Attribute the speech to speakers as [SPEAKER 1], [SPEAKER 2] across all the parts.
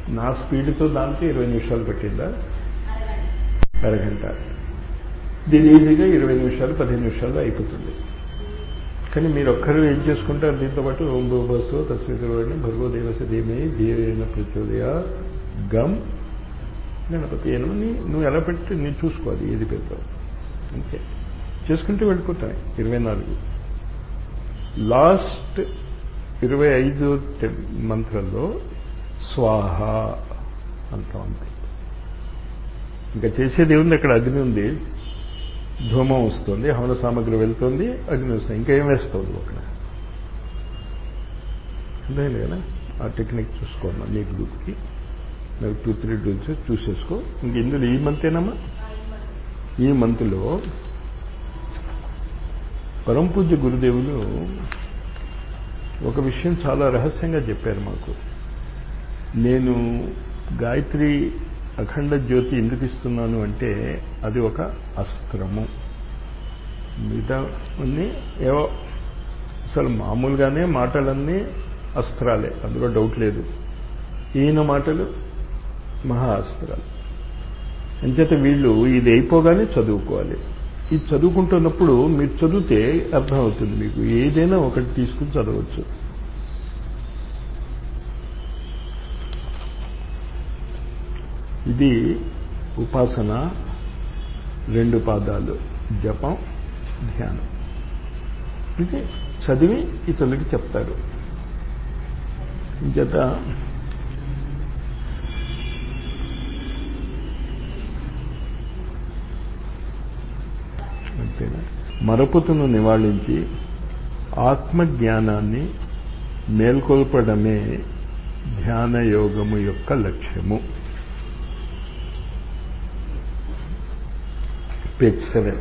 [SPEAKER 1] నా స్పీడ్తో దానికి ఇరవై నిమిషాలు పట్టిందా అరగంట దీని ఈజీగా ఇరవై నిమిషాలు పదిహేను నిమిషాల్లో అయిపోతుంది కానీ మీరు ఒక్కరు ఏం చేసుకుంటారు దీంతో పాటు ఓం భూబస్సు తత్సవితుడిని భర్గోదేవస ధీమే ధీరైన ప్రచోదయ గమ్ గణపతి ఏమని నువ్వు ఎలా పెట్టి నేను చూసుకోవాలి ఏది పెడతావు అంతే చేసుకుంటూ వెళ్ళిపోతాయి ఇరవై నాలుగు లాస్ట్ ఇరవై ఐదు మంత్రంలో స్వాహ అంటాం అంతే ఇంకా చేసేది ఏముంది అక్కడ అగ్ని ఉంది ధూమం వస్తుంది హవన సామగ్రి వెళ్తుంది అగ్ని వస్తుంది ఇంకా ఏం వేస్తుంది అక్కడ అర్థమైంది కదా ఆ టెక్నిక్ చూసుకోమ్మా నీ గ్రూప్కి నాకు టూ త్రీ డోస్ చూసేసుకో ఇంక ఇందులో ఈ మంతేనమ్మా ఈ మంత్లో పరంపూజ్య గురుదేవులు ఒక విషయం చాలా రహస్యంగా చెప్పారు మాకు నేను గాయత్రి అఖండ జ్యోతి ఎందుకు ఇస్తున్నాను అంటే అది ఒక అస్త్రము మిగతా అన్నీ ఏవో అసలు మామూలుగానే మాటలన్నీ అస్త్రాలే అందులో డౌట్ లేదు ఈయన మాటలు మహా అస్త్రాలు అంచేత వీళ్ళు ఇది అయిపోగానే చదువుకోవాలి ఇది చదువుకుంటున్నప్పుడు మీరు చదివితే అర్థమవుతుంది మీకు ఏదైనా ఒకటి తీసుకుని చదవచ్చు ఇది ఉపాసన రెండు పాదాలు జపం ధ్యానం ఇది చదివి ఇతరులకి చెప్తారు జత అంతేనా మరపుతును నివాళించి ఆత్మజ్ఞానాన్ని మేల్కొల్పడమే ధ్యాన యోగము యొక్క లక్ష్యము పేజ్ సెవెన్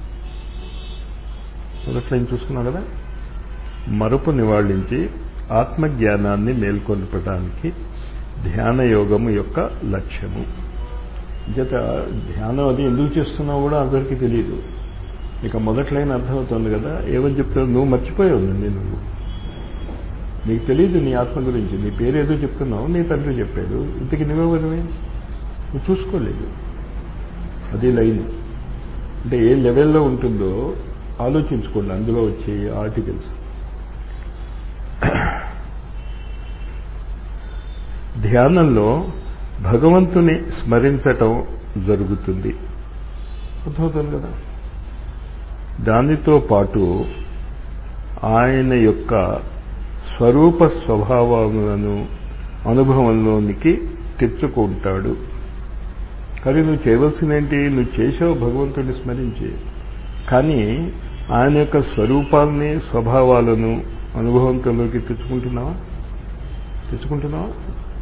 [SPEAKER 1] మొదట్లో ఏం చూసుకున్నాం కదా మరుపు నివాళించి ఆత్మజ్ఞానాన్ని మేల్కొల్పడానికి ధ్యాన యోగము యొక్క లక్ష్యము జత ధ్యానం అది ఎందుకు చేస్తున్నావు కూడా అందరికీ తెలియదు ఇక మొదట్లైన అర్థమవుతుంది కదా ఏమని చెప్తావు నువ్వు మర్చిపోయావు నన్ను నువ్వు నీకు తెలియదు నీ ఆత్మ గురించి నీ పేరు ఏదో చెప్తున్నావు నీ తండ్రి చెప్పాడు ఇంతకి నువ్వెవరివే నువ్వు చూసుకోలేదు అది లైన్ అంటే ఏ లెవెల్లో ఉంటుందో ఆలోచించుకోండి అందులో వచ్చే ఆర్టికల్స్ ధ్యానంలో భగవంతుని స్మరించటం జరుగుతుంది అర్థమవుతుంది కదా దానితో పాటు ఆయన యొక్క స్వరూప స్వభావములను అనుభవంలోనికి తెచ్చుకుంటాడు కానీ నువ్వు చేయవలసిందేంటి నువ్వు చేసావు భగవంతుడిని స్మరించి కానీ ఆయన యొక్క స్వరూపాన్ని స్వభావాలను అనుభవంలోకి తెచ్చుకుంటున్నావా తెచ్చుకుంటున్నావా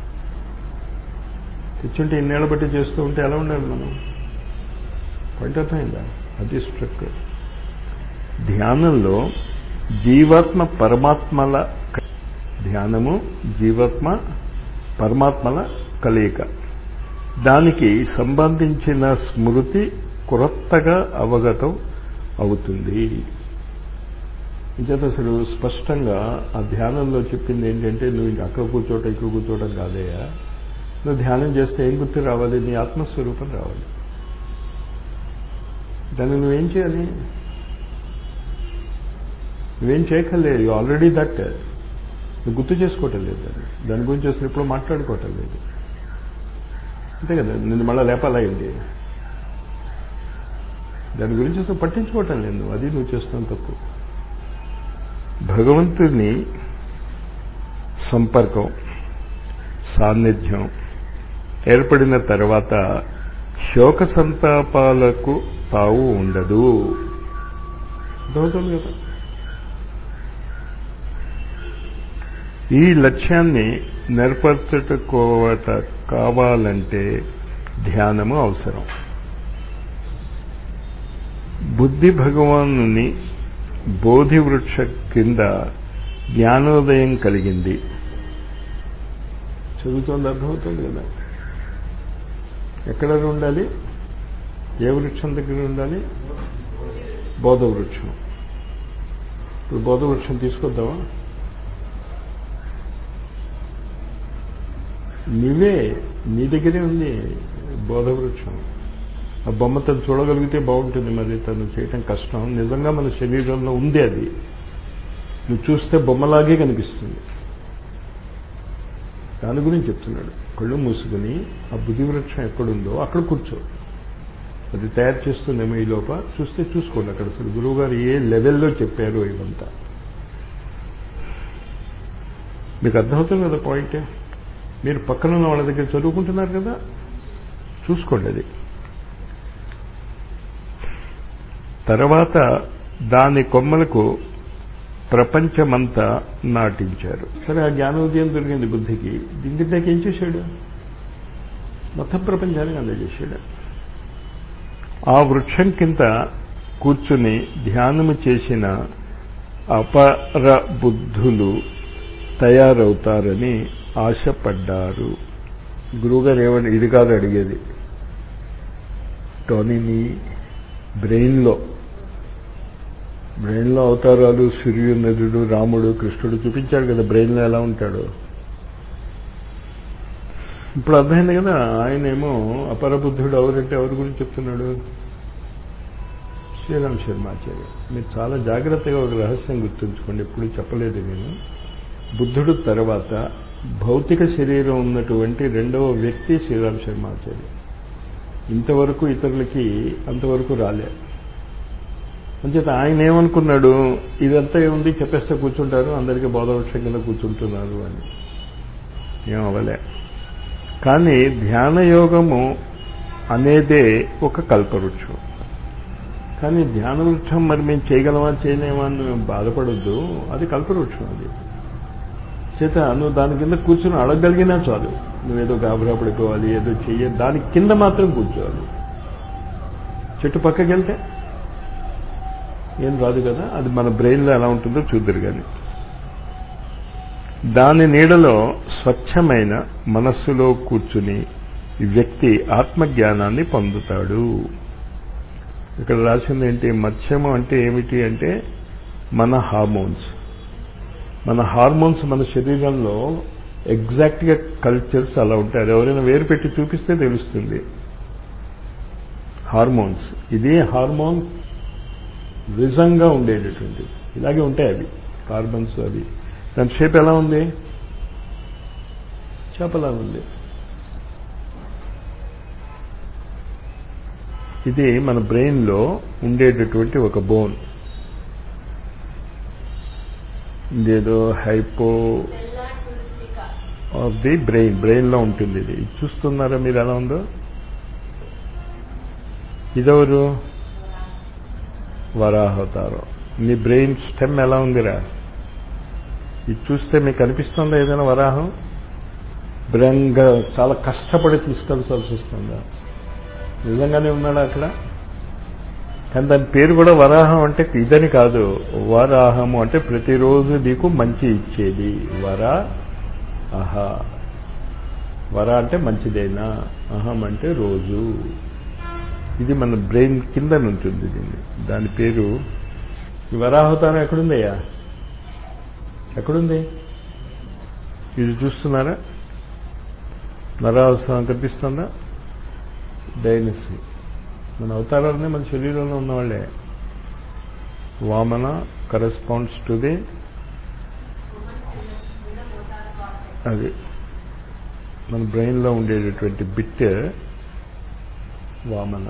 [SPEAKER 1] తెచ్చుంటే ఇన్నేళ్ల బట్టి చేస్తూ ఉంటే ఎలా ఉండాలి మనం పాయింట్ అర్థమైందా అది స్ట్రక్ ధ్యానంలో జీవాత్మ పరమాత్మల ధ్యానము జీవాత్మ పరమాత్మల కలయిక దానికి సంబంధించిన స్మృతి కొత్తగా అవగతం అవుతుంది ఇంచేత అసలు స్పష్టంగా ఆ ధ్యానంలో చెప్పింది ఏంటంటే నువ్వు అక్కడ కూర్చోట ఇక్కడ కూర్చోవడం కాదయ్యా నువ్వు ధ్యానం చేస్తే ఏం గుర్తు రావాలి నీ ఆత్మస్వరూపం రావాలి దాన్ని నువ్వేం చేయాలి నువ్వేం చేయక్కర్లేదు యూ ఆల్రెడీ దట్ నువ్వు గుర్తు చేసుకోవటం లేదు దాన్ని దాని గురించి అసలు ఎప్పుడు మాట్లాడుకోవటం లేదు అంతే కదా నిన్ను మళ్ళీ లేపాలయ్యింది దాని గురించి అసలు పట్టించుకోవటం లేదు అది నువ్వు చేస్తున్న తప్పు భగవంతుని సంపర్కం సాన్నిధ్యం ఏర్పడిన తర్వాత శోక సంతాపాలకు తావు ఉండదు అర్థమవుతుంది కదా ఈ లక్ష్యాన్ని నెరపరచుకోవట కావాలంటే ధ్యానము అవసరం బుద్ధి భగవానుని బోధి వృక్ష కింద జ్ఞానోదయం కలిగింది చదువుతోంది అర్థమవుతుంది కదా ఎక్కడ ఉండాలి ఏ వృక్షం దగ్గర ఉండాలి బోధ వృక్షం ఇప్పుడు బోధ వృక్షం తీసుకొద్దామా నువ్వే నీ దగ్గరే ఉంది బోధవృక్షం ఆ బొమ్మ తను చూడగలిగితే బాగుంటుంది మరి తను చేయటం కష్టం నిజంగా మన శరీరంలో ఉంది అది నువ్వు చూస్తే బొమ్మలాగే కనిపిస్తుంది దాని గురించి చెప్తున్నాడు కళ్ళు మూసుకుని ఆ బుద్ధి వృక్షం ఎక్కడుందో అక్కడ కూర్చో అది తయారు చేస్తుందేమో ఈ లోప చూస్తే చూసుకోండి అక్కడ అసలు గురువు గారు ఏ లెవెల్లో చెప్పారో ఇదంతా మీకు అర్థమవుతుంది కదా పాయింట్ మీరు పక్కన ఉన్న వాళ్ళ దగ్గర చదువుకుంటున్నారు కదా చూసుకోండి అది తర్వాత దాని కొమ్మలకు ప్రపంచమంతా నాటించారు సరే ఆ జ్ఞానోదయం దొరికింది బుద్ధికి దీని దగ్గర ఏం చేశాడు మొత్తం ప్రపంచానికి అందజేశాడు ఆ వృక్షం కింద కూర్చుని ధ్యానము చేసిన అపర బుద్ధులు తయారవుతారని ఆశపడ్డారు గురువుగారు ఏమని ఇది కాదు అడిగేది టోనీని బ్రెయిన్లో బ్రెయిన్లో అవతారాలు సూర్యునదుడు రాముడు కృష్ణుడు చూపించాడు కదా బ్రెయిన్లో ఎలా ఉంటాడు ఇప్పుడు అర్థమైంది కదా ఆయనేమో అపరబుద్ధుడు ఎవరంటే ఎవరి గురించి చెప్తున్నాడు శ్రీరామ్ శర్మాచార్య మీరు చాలా జాగ్రత్తగా ఒక రహస్యం గుర్తుంచుకోండి ఎప్పుడు చెప్పలేదు నేను బుద్ధుడు తర్వాత భౌతిక శరీరం ఉన్నటువంటి రెండవ వ్యక్తి శ్రీరామ్ శర్మాచార్య ఇంతవరకు ఇతరులకి అంతవరకు రాలే అంచేత ఆయన ఏమనుకున్నాడు ఇదంతా ఏముంది చెప్పేస్తే కూర్చుంటారు అందరికీ బోధవృక్షం కింద కూర్చుంటున్నారు అని ఏమవలే కానీ ధ్యానయోగము అనేదే ఒక కల్పవృక్షం కానీ ధ్యాన వృక్షం మరి మేము చేయగలమా చేయలేమా అని మేము బాధపడొద్దు అది కల్పవృక్షం అది చేత నువ్వు దాని కింద కూర్చుని అడగగలిగినా చాలు నువ్వేదో గాబరా పడిపోవాలి ఏదో చెయ్య దాని కింద మాత్రం కూర్చోవాలి చెట్టు పక్కకి వెళ్తే ఏం రాదు కదా అది మన బ్రెయిన్లో ఎలా ఉంటుందో చూద్దరు కానీ దాని నీడలో స్వచ్ఛమైన మనస్సులో కూర్చుని వ్యక్తి ఆత్మజ్ఞానాన్ని పొందుతాడు ఇక్కడ రాసింది ఏంటి మత్స్యము అంటే ఏమిటి అంటే మన హార్మోన్స్ మన హార్మోన్స్ మన శరీరంలో ఎగ్జాక్ట్గా కల్చర్స్ అలా ఉంటాయి అది ఎవరైనా వేరు పెట్టి చూపిస్తే తెలుస్తుంది హార్మోన్స్ ఇది హార్మోన్ విజంగా ఉండేటటువంటి ఇలాగే ఉంటాయి అవి కార్బన్స్ అవి దాని షేప్ ఎలా ఉంది చేపలా ఉంది ఇది మన బ్రెయిన్లో ఉండేటటువంటి ఒక బోన్ ఇదేదో హైపో ఆఫ్ ది బ్రెయిన్ బ్రెయిన్లో ఉంటుంది ఇది చూస్తున్నారా మీరు ఎలా ఉందో ఇదెవరు వరాహవతారం మీ బ్రెయిన్ స్టెమ్ ఎలా ఉందిరా ఇది చూస్తే మీకు అనిపిస్తుందా ఏదైనా వరాహం బ్రెయిన్గా చాలా కష్టపడి తీసుకెళ్లాల్సి వస్తుందా నిజంగానే ఉన్నాడా అక్కడ కానీ దాని పేరు కూడా వరాహం అంటే ఇదని కాదు వరాహము అంటే ప్రతిరోజు నీకు మంచి ఇచ్చేది వర అహ వర అంటే మంచిదైనా అహం అంటే రోజు ఇది మన బ్రెయిన్ కింద ఉంటుంది దీన్ని దాని పేరు ఈ వరాహవతారం ఎక్కడుందయ్యా ఎక్కడుంది ఇది చూస్తున్నారా నరావసరం కనిపిస్తుందా డైనసీ మన అవతారాలనే మన శరీరంలో ఉన్నవాళ్ళే వామన కరెస్పాండ్స్ టు ది అది మన బ్రెయిన్లో ఉండేటటువంటి బిట్ వామన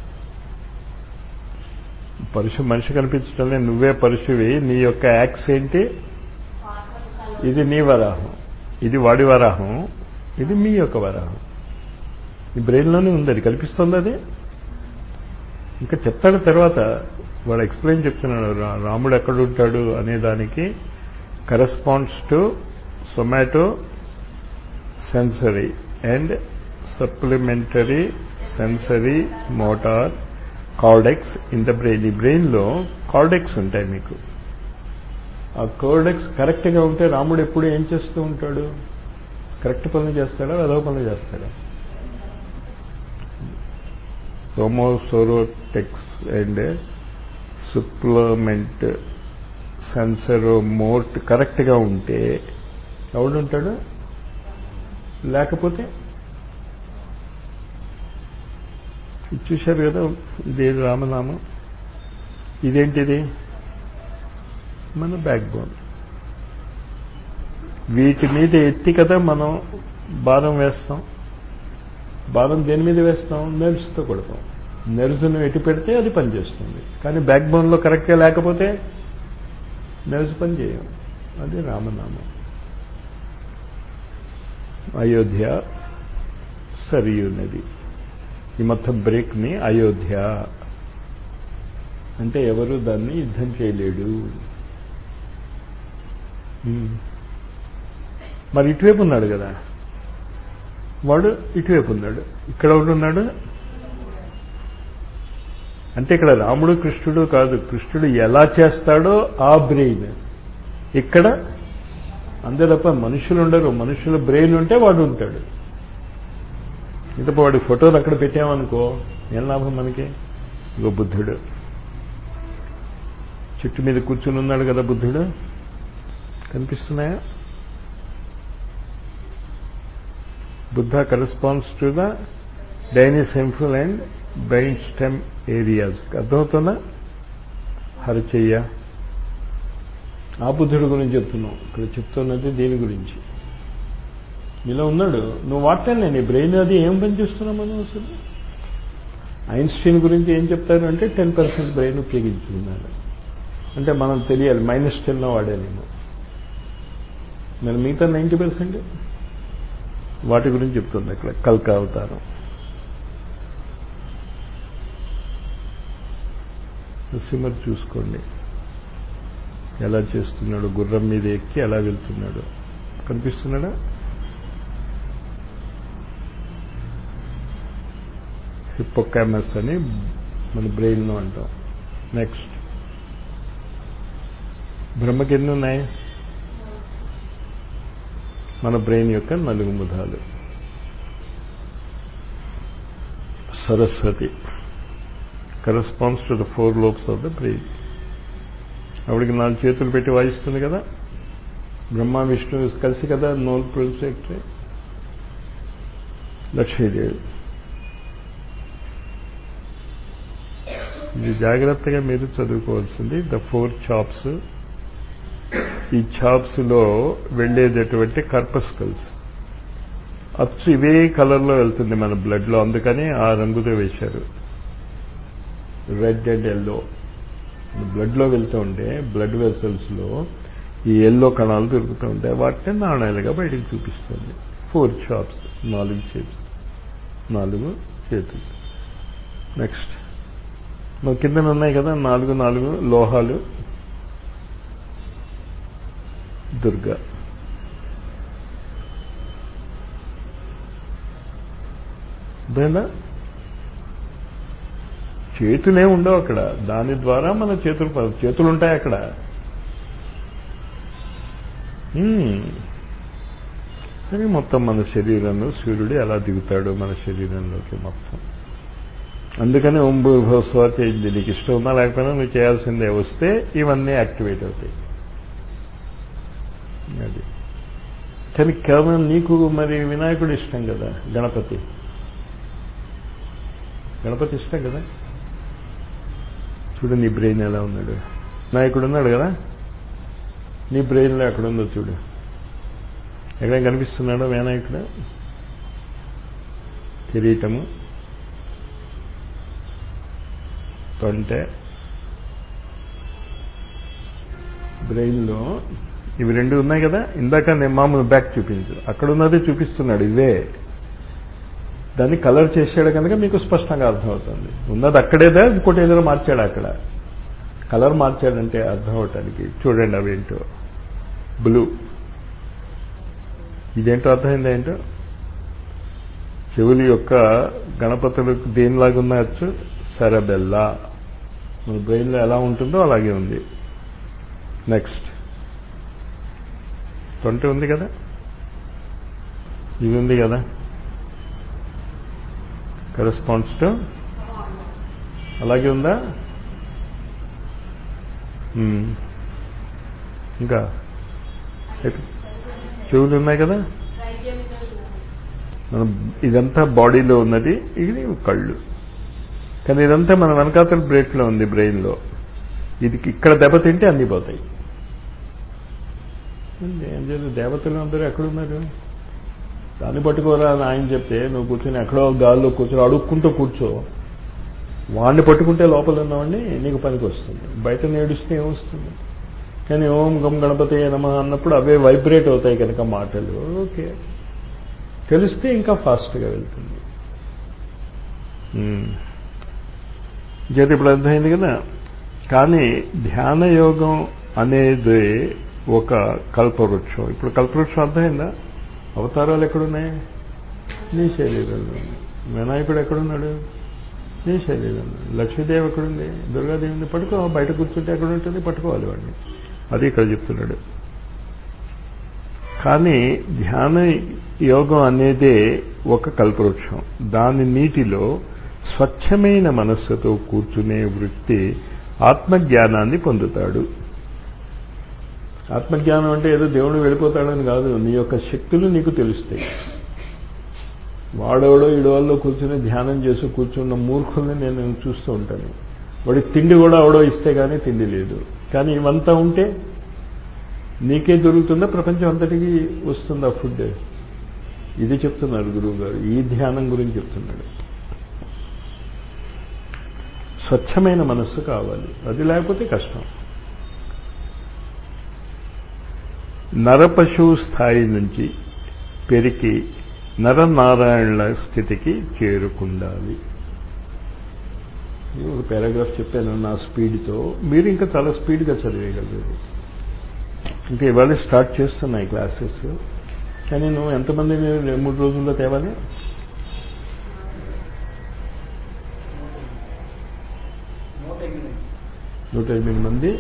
[SPEAKER 1] పరుషు మనిషి కనిపించడంలో నువ్వే పరుషువి నీ యొక్క యాక్స్ ఏంటి ఇది నీ వరాహం ఇది వాడి వరాహం ఇది మీ యొక్క వరాహం ఈ బ్రెయిన్లోనే ఉంది అది కల్పిస్తుంది అది ఇంకా చెప్తాడు తర్వాత వాడు ఎక్స్ప్లెయిన్ చెప్తున్నాడు రాముడు ఎక్కడుంటాడు అనే దానికి corresponds to somato sensory and supplementary sensory motor cortex in the brain ఈ బ్రెయిన్లో కార్డెక్స్ ఉంటాయి మీకు ఆ కార్డెక్స్ కరెక్ట్గా ఉంటే రాముడు ఎప్పుడు ఏం చేస్తూ ఉంటాడు కరెక్ట్ పనులు చేస్తాడా అదో పనులు చేస్తాడా సోమోసోరోటెక్స్ అండ్ సుప్లమెంట్ సెన్సరో మోట్ కరెక్ట్గా ఉంటే ఎవడుంటాడు లేకపోతే ఇది చూశారు కదా ఇది రామనామం ఇదేంటిది మన బ్యాక్ బోన్ వీటి మీద ఎత్తి కదా మనం బాదం వేస్తాం బాదం దేని మీద వేస్తాం నెర్వ్స్తో కొడతాం నెర్వ్స్ను ఎటు పెడితే అది పనిచేస్తుంది కానీ బ్యాక్ బోన్లో కరెక్ట్గా లేకపోతే నెర్వ్స్ పనిచేయం అది రామనామం అయోధ్య సరియు నది ఈ మొత్తం బ్రేక్ని అయోధ్య అంటే ఎవరు దాన్ని యుద్ధం చేయలేడు మరి ఇటువైపు ఉన్నాడు కదా వాడు ఇటువైపు ఉన్నాడు ఇక్కడ ఉన్నాడు అంటే ఇక్కడ రాముడు కృష్ణుడు కాదు కృష్ణుడు ఎలా చేస్తాడో ఆ బ్రెయిన్ ఇక్కడ అంతే తప్ప మనుషులు ఉండరు మనుషుల బ్రెయిన్ ఉంటే వాడు ఉంటాడు ఇంత వాడి ఫోటోలు అక్కడ పెట్టామనుకో ఏం లాభం మనకి ఇగో బుద్ధుడు చెట్టు మీద కూర్చుని ఉన్నాడు కదా బుద్ధుడు కనిపిస్తున్నాయా Buddha corresponds to the diencephalon and brain stem areas అర్థమవుతుందా హరచెయ్య ఆ బుద్ధుడు గురించి చెప్తున్నాం ఇక్కడ చెప్తున్నది దీని గురించి ఇలా ఉన్నాడు నువ్వు వాడతాను నీ బ్రెయిన్ అది ఏం పని చేస్తున్నావు మనం అసలు ఐన్స్టీన్ గురించి ఏం చెప్తారు అంటే టెన్ పర్సెంట్ బ్రెయిన్ ఉపయోగించుకున్నాడు అంటే మనం తెలియాలి మైనస్ టెన్లో వాడానేమో మరి మిగతా నైంటీ పర్సెంట్ వాటి గురించి చెప్తుంది అక్కడ కల్కా అవతారం సిమర్ చూసుకోండి ఎలా చేస్తున్నాడు గుర్రం మీద ఎక్కి ఎలా వెళ్తున్నాడు కనిపిస్తున్నాడా హిప్పొకామస్ అని మన బ్రెయిన్లో అంటాం నెక్స్ట్ బ్రహ్మకి ఎన్ని ఉన్నాయి మన బ్రెయిన్ యొక్క నలుగు ముధాలు Saraswati corresponds to the four lobes of the brain ఆవిడికి నాలుగు చేతులు పెట్టి వాయిస్తుంది కదా బ్రహ్మ విష్ణు కలిసి కదా నోల్ ప్రొజెక్ట్ లక్ష్మీదేవి ఇది జాగ్రత్తగా మీరు చదువుకోవాల్సింది ద ఫోర్ చాప్స్ ఈ చాప్స్ లో వెళ్లేటటువంటి కర్పస్కల్స్ అచ్చు ఇవే కలర్లో వెళ్తుంది మన బ్లడ్ లో అందుకని ఆ రంగుతో వేశారు రెడ్ అండ్ ఎల్లో బ్లడ్ లో వెళ్తూ ఉంటే బ్లడ్ వెసల్స్ లో ఈ ఎల్లో కణాలు దొరుకుతూ ఉంటాయి వాటిని నాణాలుగా బయటికి చూపిస్తుంది ఫోర్ షాప్స్ నాలుగు షేప్స్ నాలుగు చేతులు నెక్స్ట్ నువ్వు కింద ఉన్నాయి కదా నాలుగు నాలుగు లోహాలు దుర్గా అదేనా చేతులే ఉండవు అక్కడ దాని ద్వారా మన చేతులు చేతులు ఉంటాయి అక్కడ సరే మొత్తం మన శరీరంలో సూర్యుడు ఎలా దిగుతాడు మన శరీరంలోకి మొత్తం అందుకని ఓం భూభస్వ చేయింది నీకు ఇష్టం ఉన్నా లేకపోయినా నువ్వు చేయాల్సిందే వస్తే ఇవన్నీ యాక్టివేట్ అవుతాయి అది కానీ కేవలం నీకు మరి వినాయకుడు ఇష్టం కదా గణపతి గణపతి ఇష్టం కదా చూడు నీ బ్రెయిన్ ఎలా ఉన్నాడు నాయకుడు ఉన్నాడు కదా నీ బ్రెయిన్లో ఎక్కడుందో చూడు ఎక్కడ కనిపిస్తున్నాడో వినాయకుడు కిరీటము తొంటె బ్రెయిన్లో ఇవి రెండు ఉన్నాయి కదా ఇందాక నేను మామూలు బ్యాక్ చూపించు అక్కడ ఉన్నదే చూపిస్తున్నాడు ఇవే దాన్ని కలర్ చేసాడు కనుక మీకు స్పష్టంగా అర్థమవుతుంది ఉన్నది అక్కడేదా ఇంకోటి ఏదో మార్చాడు అక్కడ కలర్ మార్చాడంటే అర్థం అవటానికి చూడండి అవేంటో బ్లూ ఇదేంటో అర్థమైంది ఏంటో చెవులు యొక్క గణపతులకు దేనిలాగా ఉన్నాయచ్చు సెరబెల్లా మన బ్రెయిన్లో ఎలా ఉంటుందో అలాగే ఉంది నెక్స్ట్ తొంట ఉంది కదా ఇది ఉంది కదా కరెస్పాన్స్ టు అలాగే ఉందా ఇంకా చెవులు ఉన్నాయి కదా మనం ఇదంతా బాడీలో ఉన్నది ఇది కళ్ళు కానీ ఇదంతా మన వెనకాతల బ్రేక్లో ఉంది బ్రెయిన్లో ఇది ఇక్కడ దెబ్బతింటే అన్నీ పోతాయి ఏం చేయాలి దేవతలు అందరూ ఎక్కడున్నారు దాన్ని పట్టుకోరా అని ఆయన చెప్తే నువ్వు కూర్చొని ఎక్కడో గాల్లో కూర్చొని అడుక్కుంటూ కూర్చో వాడిని పట్టుకుంటే లోపల ఉన్నవాడిని నీకు పనికి వస్తుంది బయట నేడుస్తే ఏమొస్తుంది కానీ ఓం గం గణపతి నమ అన్నప్పుడు అవే వైబ్రేట్ అవుతాయి కనుక మాటలు ఓకే తెలిస్తే ఇంకా ఫాస్ట్గా వెళ్తుంది చేతి ఇప్పుడు అర్థమైంది కదా కానీ ధ్యాన యోగం అనేది ఒక కల్పవృక్షం ఇప్పుడు కల్పవృక్షం అర్థమైందా అవతారాలు ఎక్కడున్నాయి నీ శరీరంలో వినాయకుడు ఎక్కడున్నాడు నీ శరీరంలో లక్ష్మీదేవి ఎక్కడుంది దుర్గాదేవిని పట్టుకో బయట కూర్చుంటే ఎక్కడ ఉంటుంది పట్టుకోవాలి వాడిని అది ఇక్కడ చెప్తున్నాడు కానీ ధ్యాన యోగం అనేదే ఒక కల్పవృక్షం దాని నీటిలో స్వచ్ఛమైన మనస్సుతో కూర్చునే వృత్తి ఆత్మజ్ఞానాన్ని పొందుతాడు ఆత్మజ్ఞానం అంటే ఏదో దేవుడు వెళ్ళిపోతాడని కాదు నీ యొక్క శక్తులు నీకు తెలుస్తాయి వాడెవడో ఇడవాల్లో కూర్చుని ధ్యానం చేసి కూర్చున్న మూర్ఖుల్ని నేను చూస్తూ ఉంటాను వాడి తిండి కూడా అవడో ఇస్తే కానీ తిండి లేదు కానీ ఇవంతా ఉంటే నీకే దొరుకుతుందా ప్రపంచం అంతటికి వస్తుందా ఫుడ్ ఇది చెప్తున్నారు గురువు గారు ఈ ధ్యానం గురించి చెప్తున్నాడు స్వచ్ఛమైన మనస్సు కావాలి అది లేకపోతే కష్టం నరపశువు స్థాయి నుంచి పెరికి నరనారాయణుల స్థితికి చేరుకుండాలి ఒక పారాగ్రాఫ్ చెప్పాను నా స్పీడ్తో మీరు ఇంకా చాలా స్పీడ్గా చదివేయగలరు ఇంకా ఇవాళ స్టార్ట్ చేస్తున్నాయి క్లాసెస్ కానీ నువ్వు ఎంతమంది మూడు రోజుల్లో తేవాలి నూట ఎనిమిది మంది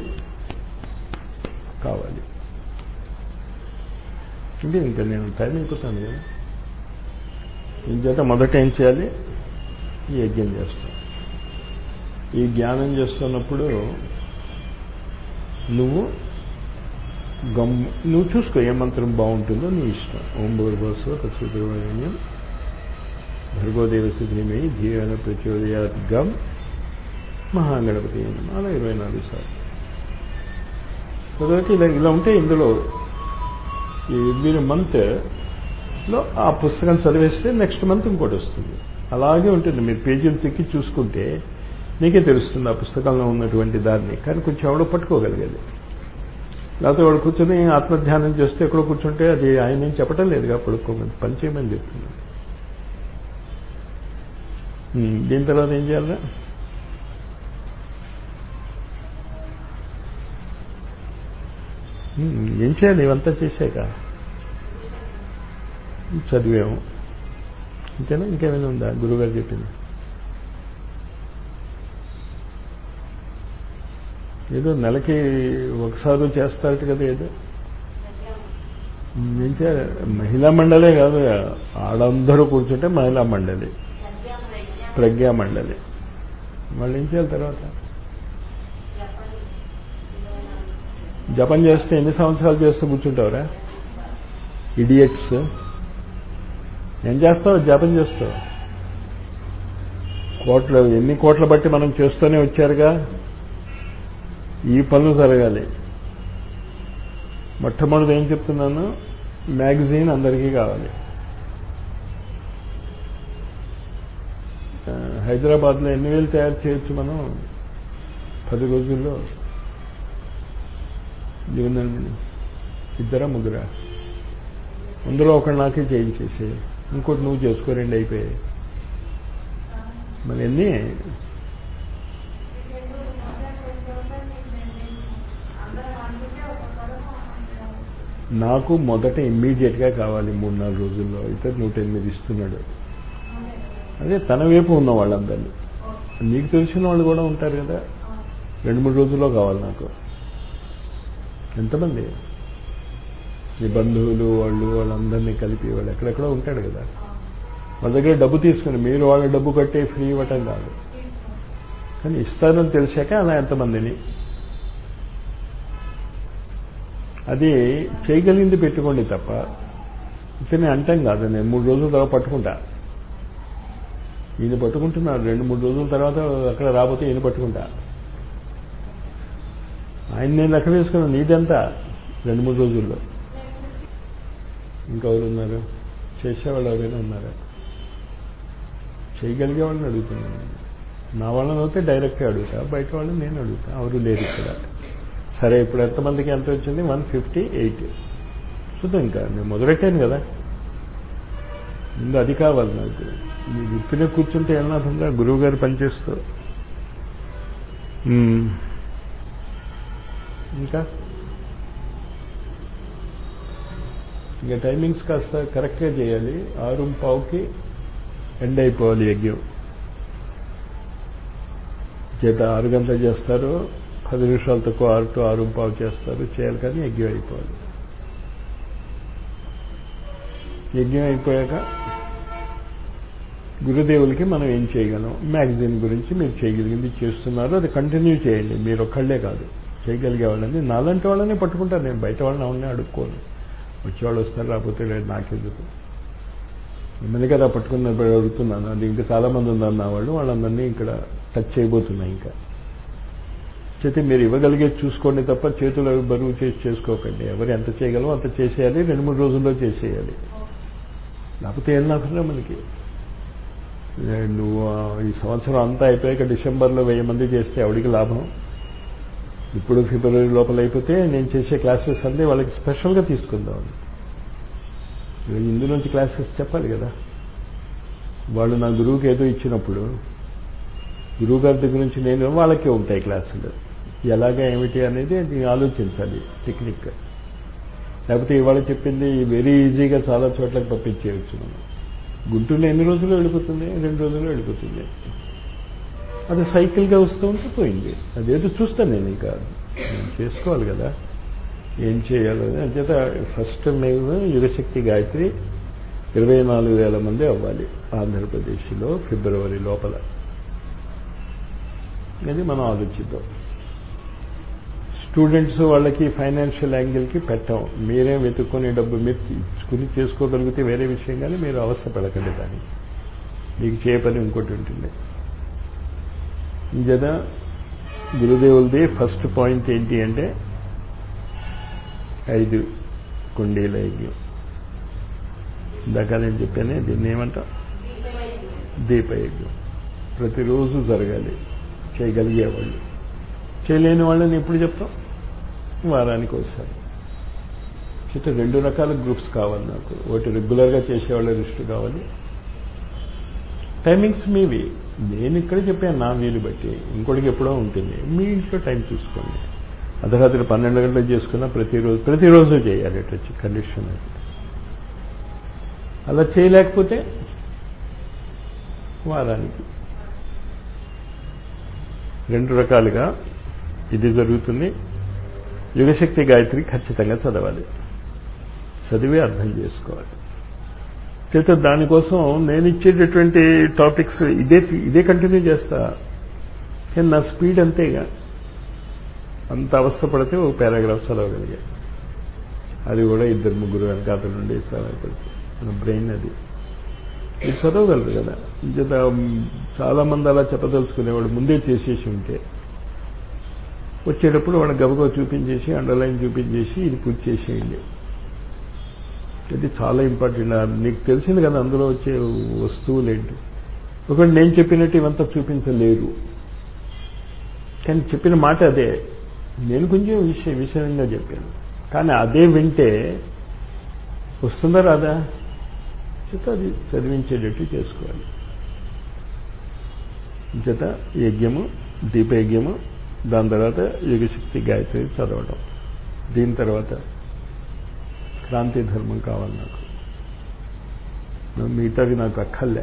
[SPEAKER 1] కావాలి అంటే ఇంకా నేను టైం అయిపోతాను కదా ఇంచేత మొదట ఏం చేయాలి ఈ యజ్ఞం చేస్తాం ఈ జ్ఞానం చేస్తున్నప్పుడు నువ్వు గమ్ నువ్వు చూసుకో ఏ మంత్రం బాగుంటుందో నీ ఇష్టం ఓం భూర్భస్వ తత్సుద్రవణ్యం భర్గోదేవసి ధీమై ధీరణ ప్రచోదయాత్ గమ్ మహాగణపతి అలా ఇరవై నాలుగు సార్లు కాబట్టి ఇలా ఇలా ఉంటే ఇందులో ఈ మీరు మంత్లో ఆ పుస్తకం చదివేస్తే నెక్స్ట్ మంత్ ఇంకోటి వస్తుంది అలాగే ఉంటుంది మీరు పేజీలు తిక్కి చూసుకుంటే నీకే తెలుస్తుంది ఆ పుస్తకంలో ఉన్నటువంటి దాన్ని కానీ కొంచెం ఎవడో పట్టుకోగలిగేది లేకపోతే వాడు కూర్చొని ఆత్మధ్యానం చేస్తే ఎక్కడో కూర్చుంటే అది ఆయన ఏం చెప్పటం లేదుగా పడుకోమని పని చేయమని చెప్తున్నాడు దీని తర్వాత ఏం చేయాలి ఏం చేయాలి ఇవంతా చేశాక చదివాము అంతేనా ఇంకేమైనా ఉందా గురుగారు చెప్పింది ఏదో నెలకి ఒకసారి చేస్తారట కదా ఏదో ఏం చేయాలి మహిళా మండలే కాదు ఆడందరూ కూర్చుంటే మహిళా మండలి ప్రజ్ఞా మండలి వాళ్ళు ఏం చేయాలి తర్వాత జపం చేస్తే ఎన్ని సంవత్సరాలు చేస్తూ కూర్చుంటావురా ఇడియట్స్ ఏం చేస్తావు జపం చేస్తావు కోట్ల ఎన్ని కోట్ల బట్టి మనం చేస్తూనే వచ్చారుగా ఈ పనులు జరగాలి మొట్టమొదటి ఏం చెప్తున్నాను మ్యాగజైన్ అందరికీ కావాలి హైదరాబాద్లో ఎన్ని వేలు తయారు చేయొచ్చు మనం పది రోజుల్లో జీవనండి ఇద్దరా ముగ్గురా అందులో ఒకటి నాకే చేయించేసి ఇంకోటి నువ్వు చేసుకో రెండు అయిపోయాయి మరి ఎన్ని నాకు మొదట ఇమ్మీడియట్గా కావాలి మూడు నాలుగు రోజుల్లో అయితే నూట ఎనిమిది ఇస్తున్నాడు అదే తన వైపు ఉన్న వాళ్ళందరినీ నీకు తెలిసిన వాళ్ళు కూడా ఉంటారు కదా రెండు మూడు రోజుల్లో కావాలి నాకు ఎంతమంది మీ బంధువులు వాళ్ళు వాళ్ళందరినీ కలిపి వాళ్ళు ఎక్కడెక్కడో ఉంటాడు కదా వాళ్ళ దగ్గర డబ్బు తీసుకుని మీరు వాళ్ళ డబ్బు కట్టే ఫ్రీ ఇవ్వటం కాదు కానీ ఇస్తారని తెలిసాక అలా ఎంతమందిని అది చేయగలిగింది పెట్టుకోండి తప్ప ఇతనే అంటాం కాదు నేను మూడు రోజుల తర్వాత పట్టుకుంటా ఈయన పట్టుకుంటున్నాడు రెండు మూడు రోజుల తర్వాత అక్కడ రాబోతే ఈయన పట్టుకుంటా ఆయన నేను లెక్క వేసుకున్నాను నీదెంతా రెండు మూడు రోజుల్లో ఇంకెవరు ఉన్నారు చేసేవాళ్ళు ఎవరైనా ఉన్నారా చేయగలిగే వాళ్ళని అడుగుతున్నాను నా వాళ్ళని అయితే డైరెక్ట్గా అడుగుతా బయట వాళ్ళని నేను అడుగుతా ఎవరు లేరు ఇక్కడ సరే ఇప్పుడు ఎంతమందికి ఎంత వచ్చింది వన్ ఫిఫ్టీ ఎయిట్ చూద్దాం ఇంకా నేను మొదలెట్టాను కదా ముందు అది కావాలి నాకు మీరు ఇప్పుడే కూర్చుంటే ఏమన్నా గురువు గారు పనిచేస్తూ ఇంకా ఇంకా టైమింగ్స్ కాస్త కరెక్ట్గా చేయాలి ఆరు పావుకి ఎండ్ అయిపోవాలి యజ్ఞం చేత ఆరు గంటలు చేస్తారు పది నిమిషాలు తక్కువ ఆరు టు ఆరు పావు చేస్తారు చేయాలి కానీ యజ్ఞం అయిపోవాలి యజ్ఞం అయిపోయాక గురుదేవులకి మనం ఏం చేయగలం మ్యాగజైన్ గురించి మీరు చేయగలిగింది చేస్తున్నారు అది కంటిన్యూ చేయండి మీరు ఒక్కళ్ళే కాదు చేయగలిగే వాళ్ళని నాలంటి వాళ్ళని పట్టుకుంటాను నేను బయట వాళ్ళని అవునే అడుక్కోను వచ్చేవాళ్ళు వస్తారు రాకపోతే లేదు నాకెందుకు మిమ్మల్ని కదా పట్టుకున్న అడుగుతున్నాను అది ఇంకా చాలా మంది ఉన్నారు నా వాళ్ళు వాళ్ళందరినీ ఇక్కడ టచ్ చేయబోతున్నాయి ఇంకా చేతి మీరు ఇవ్వగలిగేది చూసుకోండి తప్ప చేతులు బరువు చేసి చేసుకోకండి ఎవరు ఎంత చేయగలమో అంత చేసేయాలి రెండు మూడు రోజుల్లో చేసేయాలి లేకపోతే ఏం లాభంగా మనకి నువ్వు ఈ సంవత్సరం అంతా అయిపోయాక డిసెంబర్లో వెయ్యి మంది చేస్తే ఎవడికి లాభం ఇప్పుడు ఫిబ్రవరి లోపల అయిపోతే నేను చేసే క్లాసెస్ అన్నీ వాళ్ళకి స్పెషల్గా తీసుకుందాం ఇందు నుంచి క్లాసెస్ చెప్పాలి కదా వాళ్ళు నా గురువుకి ఏదో ఇచ్చినప్పుడు గురువు గారి దగ్గర నుంచి నేను వాళ్ళకే ఉంటాయి క్లాసులు ఎలాగా ఏమిటి అనేది అది ఆలోచించాలి టెక్నిక్ లేకపోతే ఇవాళ చెప్పింది వెరీ ఈజీగా చాలా చోట్లకి పంపించేయచ్చు మనం గుంటూరులో ఎన్ని రోజులు వెళ్ళిపోతుంది రెండు రోజుల్లో వెళ్ళిపోతుంది అది సైకిల్గా వస్తూ ఉంటే పోయింది అదేదో చూస్తాను నేను ఇంకా నేను చేసుకోవాలి కదా ఏం చేయాలని అంచేత ఫస్ట్ మేము యుగశక్తి గాయత్రి ఇరవై నాలుగు వేల మంది అవ్వాలి ఆంధ్రప్రదేశ్లో ఫిబ్రవరి లోపల అది మనం ఆలోచిద్దాం స్టూడెంట్స్ వాళ్ళకి ఫైనాన్షియల్ యాంగిల్కి పెట్టాం మీరేం వెతుక్కొని డబ్బు మీరు తీసుకుని చేసుకోగలిగితే వేరే విషయం కానీ మీరు అవస్థ పడకండి దానికి మీకు చేయపని ఇంకోటి ఉంటుంది జద గురుదేవులది ఫస్ట్ పాయింట్ ఏంటి అంటే ఐదు కుండీల యజ్ఞం ఇందాక నేను చెప్పానే దీన్ని ఏమంటా దీపయజ్ఞం ప్రతిరోజు జరగాలి చేయగలిగేవాళ్ళు చేయలేని వాళ్ళని ఎప్పుడు చెప్తాం వారానికి ఒకసారి అయితే రెండు రకాల గ్రూప్స్ కావాలి నాకు ఒకటి రెగ్యులర్గా చేసేవాళ్ళ లిస్టు కావాలి టైమింగ్స్ మీవి నేను ఇక్కడ చెప్పాను నా వీలు బట్టి ఇంకోటికి ఎప్పుడో ఉంటుంది మీ ఇంట్లో టైం చూసుకోండి అర్ధరాత్రి పన్నెండు గంటలకు చేసుకున్నా ప్రతిరోజు ప్రతిరోజు చేయాలి అటు వచ్చి కండిషన్ అది అలా చేయలేకపోతే వారానికి రెండు రకాలుగా ఇది జరుగుతుంది యుగశక్తి గాయత్రి ఖచ్చితంగా చదవాలి చదివి అర్థం చేసుకోవాలి చేత దానికోసం నేను ఇచ్చేటటువంటి టాపిక్స్ ఇదే ఇదే కంటిన్యూ చేస్తా కానీ నా స్పీడ్ అంతేగా అంత అవస్థ పడితే ఒక పారాగ్రాఫ్ చదవగలిగా అది కూడా ఇద్దరు ముగ్గురు వెనకాతల నుండి సహాయపడుతుంది మన బ్రెయిన్ అది ఇది చదవగలరు కదా ఇంచేత చాలా మంది అలా చెప్పదలుచుకునేవాడు ముందే చేసేసి ఉంటే వచ్చేటప్పుడు వాడు గబగబా చూపించేసి అండర్లైన్ చూపించేసి ఇది పూర్తి చేసేయండి ఇది చాలా ఇంపార్టెంట్ నీకు తెలిసింది కదా అందులో వచ్చే వస్తువులు ఏంటి ఒకటి నేను చెప్పినట్టు ఇవంతా చూపించలేరు కానీ చెప్పిన మాట అదే నేను కొంచెం విషయ విషయంగా చెప్పాను కానీ అదే వింటే వస్తుందా రాదా చేత అది చదివించేటట్టు చేసుకోవాలి చేత యజ్ఞము దీపయజ్ఞము దాని తర్వాత యుగశక్తి గాయత్రి చదవడం దీని తర్వాత క్రాంతి ధర్మం కావాలి నాకు మిగతావి నాకు అక్కర్లే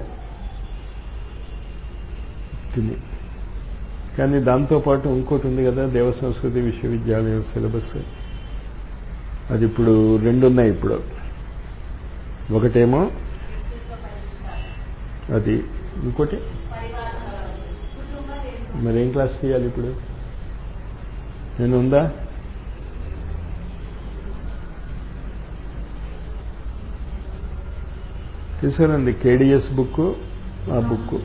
[SPEAKER 1] తిని కానీ దాంతోపాటు ఇంకోటి ఉంది కదా దేవ సంస్కృతి విశ్వవిద్యాలయం సిలబస్ అది ఇప్పుడు రెండు ఉన్నాయి ఇప్పుడు ఒకటేమో అది ఇంకోటి మరేం క్లాస్ చేయాలి ఇప్పుడు నేను ఉందా తీసుకురండి కేడిఎస్ బుక్ ఆ బుక్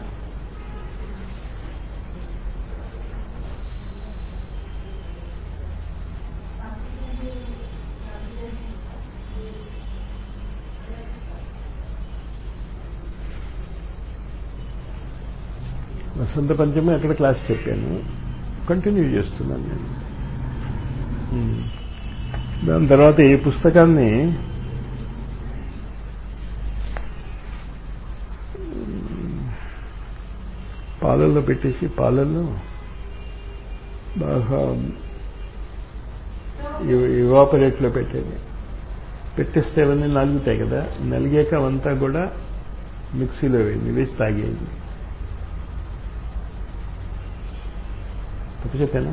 [SPEAKER 1] వసంత పంచమి అక్కడ క్లాస్ చెప్పాను కంటిన్యూ చేస్తున్నాను నేను ఉమ్. దాని తర్వాత ఈ పుస్తకాన్ని పాలల్లో పెట్టేసి పాలల్లో బాగా ఇవాపరేట్లో పెట్టేది పెట్టేస్తే అవన్నీ నలుగుతాయి కదా నలిగాక అవంతా కూడా మిక్సీలో వేయండి వేసి తాగేయండి తప్పు చెప్పానా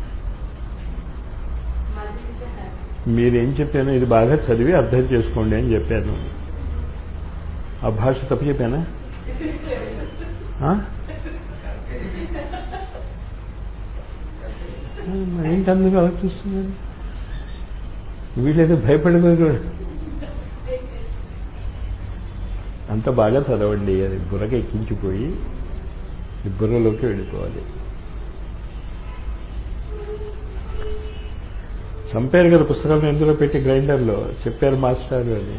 [SPEAKER 1] మీరేం చెప్పాను ఇది బాగా చదివి అర్థం చేసుకోండి అని చెప్పాను ఆ భాష తప్పు చెప్పానా ఆ? మరి ఏంటి అందుకు ఆలోచిస్తున్నారు వీళ్ళేదో భయపడిపోయి అంత బాగా చదవండి అది బుర్రకి ఎక్కించిపోయి ఈ బుర్రలోకి వెళ్ళిపోవాలి చంపారు కదా పుస్తకాలను ఎందులో పెట్టి గ్రైండర్లో చెప్పారు మాస్టర్ అని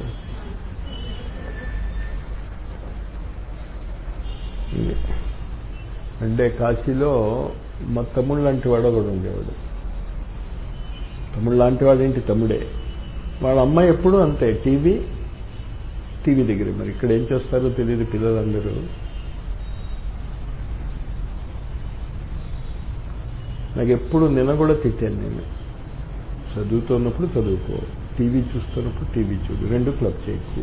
[SPEAKER 1] అంటే కాశీలో మా తమ్ముడు లాంటి వాడు ఒకడు ఉండేవాడు తమ్ముడు లాంటి వాడు ఏంటి తమ్ముడే వాళ్ళ అమ్మాయి ఎప్పుడూ అంతే టీవీ టీవీ దగ్గర మరి ఇక్కడ ఏం చేస్తారో తెలియదు పిల్లలందరూ నాకు ఎప్పుడు నిన్న కూడా తిట్టాను నేను చదువుతున్నప్పుడు చదువుకో టీవీ చూస్తున్నప్పుడు టీవీ చూడు రెండు క్లబ్ చేయకు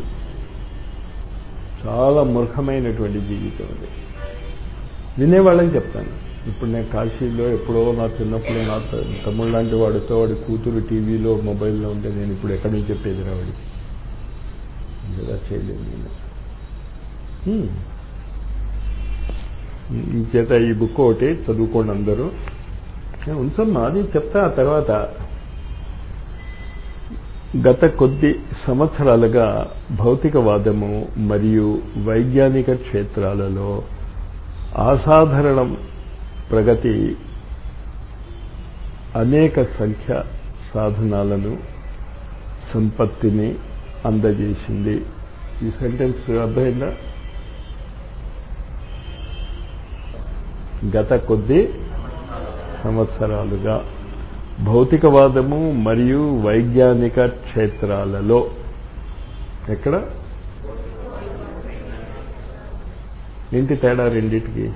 [SPEAKER 1] చాలా మూర్ఖమైనటువంటి జీవితం అది వినేవాళ్ళకి చెప్తాను ఇప్పుడు నేను కాశీలో ఎప్పుడో నా చిన్నప్పుడు నా తమ్ముడు లాంటి వాడితో వాడి కూతురు టీవీలో మొబైల్లో ఉంటే నేను ఇప్పుడు ఎక్కడి నుంచి చెప్పేది రావాడికి ఇలా చేయలేదు నేను హ్మ్. ఈ చేత ఈ బుక్ ఒకటి చదువుకోండి అందరూ నేను ఉంచమ్మా అది చెప్తా ఆ తర్వాత గత కొద్ది సంవత్సరాలుగా భౌతికవాదము మరియు వైజ్ఞానిక క్షేత్రాలలో అసాధారణ ప్రగతి అనేక సంఖ్య సాధనాలను సంపత్తిని అందజేసింది ఈ సెంటెన్స్ అర్థమైందా గత కొద్ది సంవత్సరాలుగా భౌతికవాదము మరియు వైజ్ఞానిక క్షేత్రాలలో ఎక్కడ ఏంటి తేడా రెండిటికి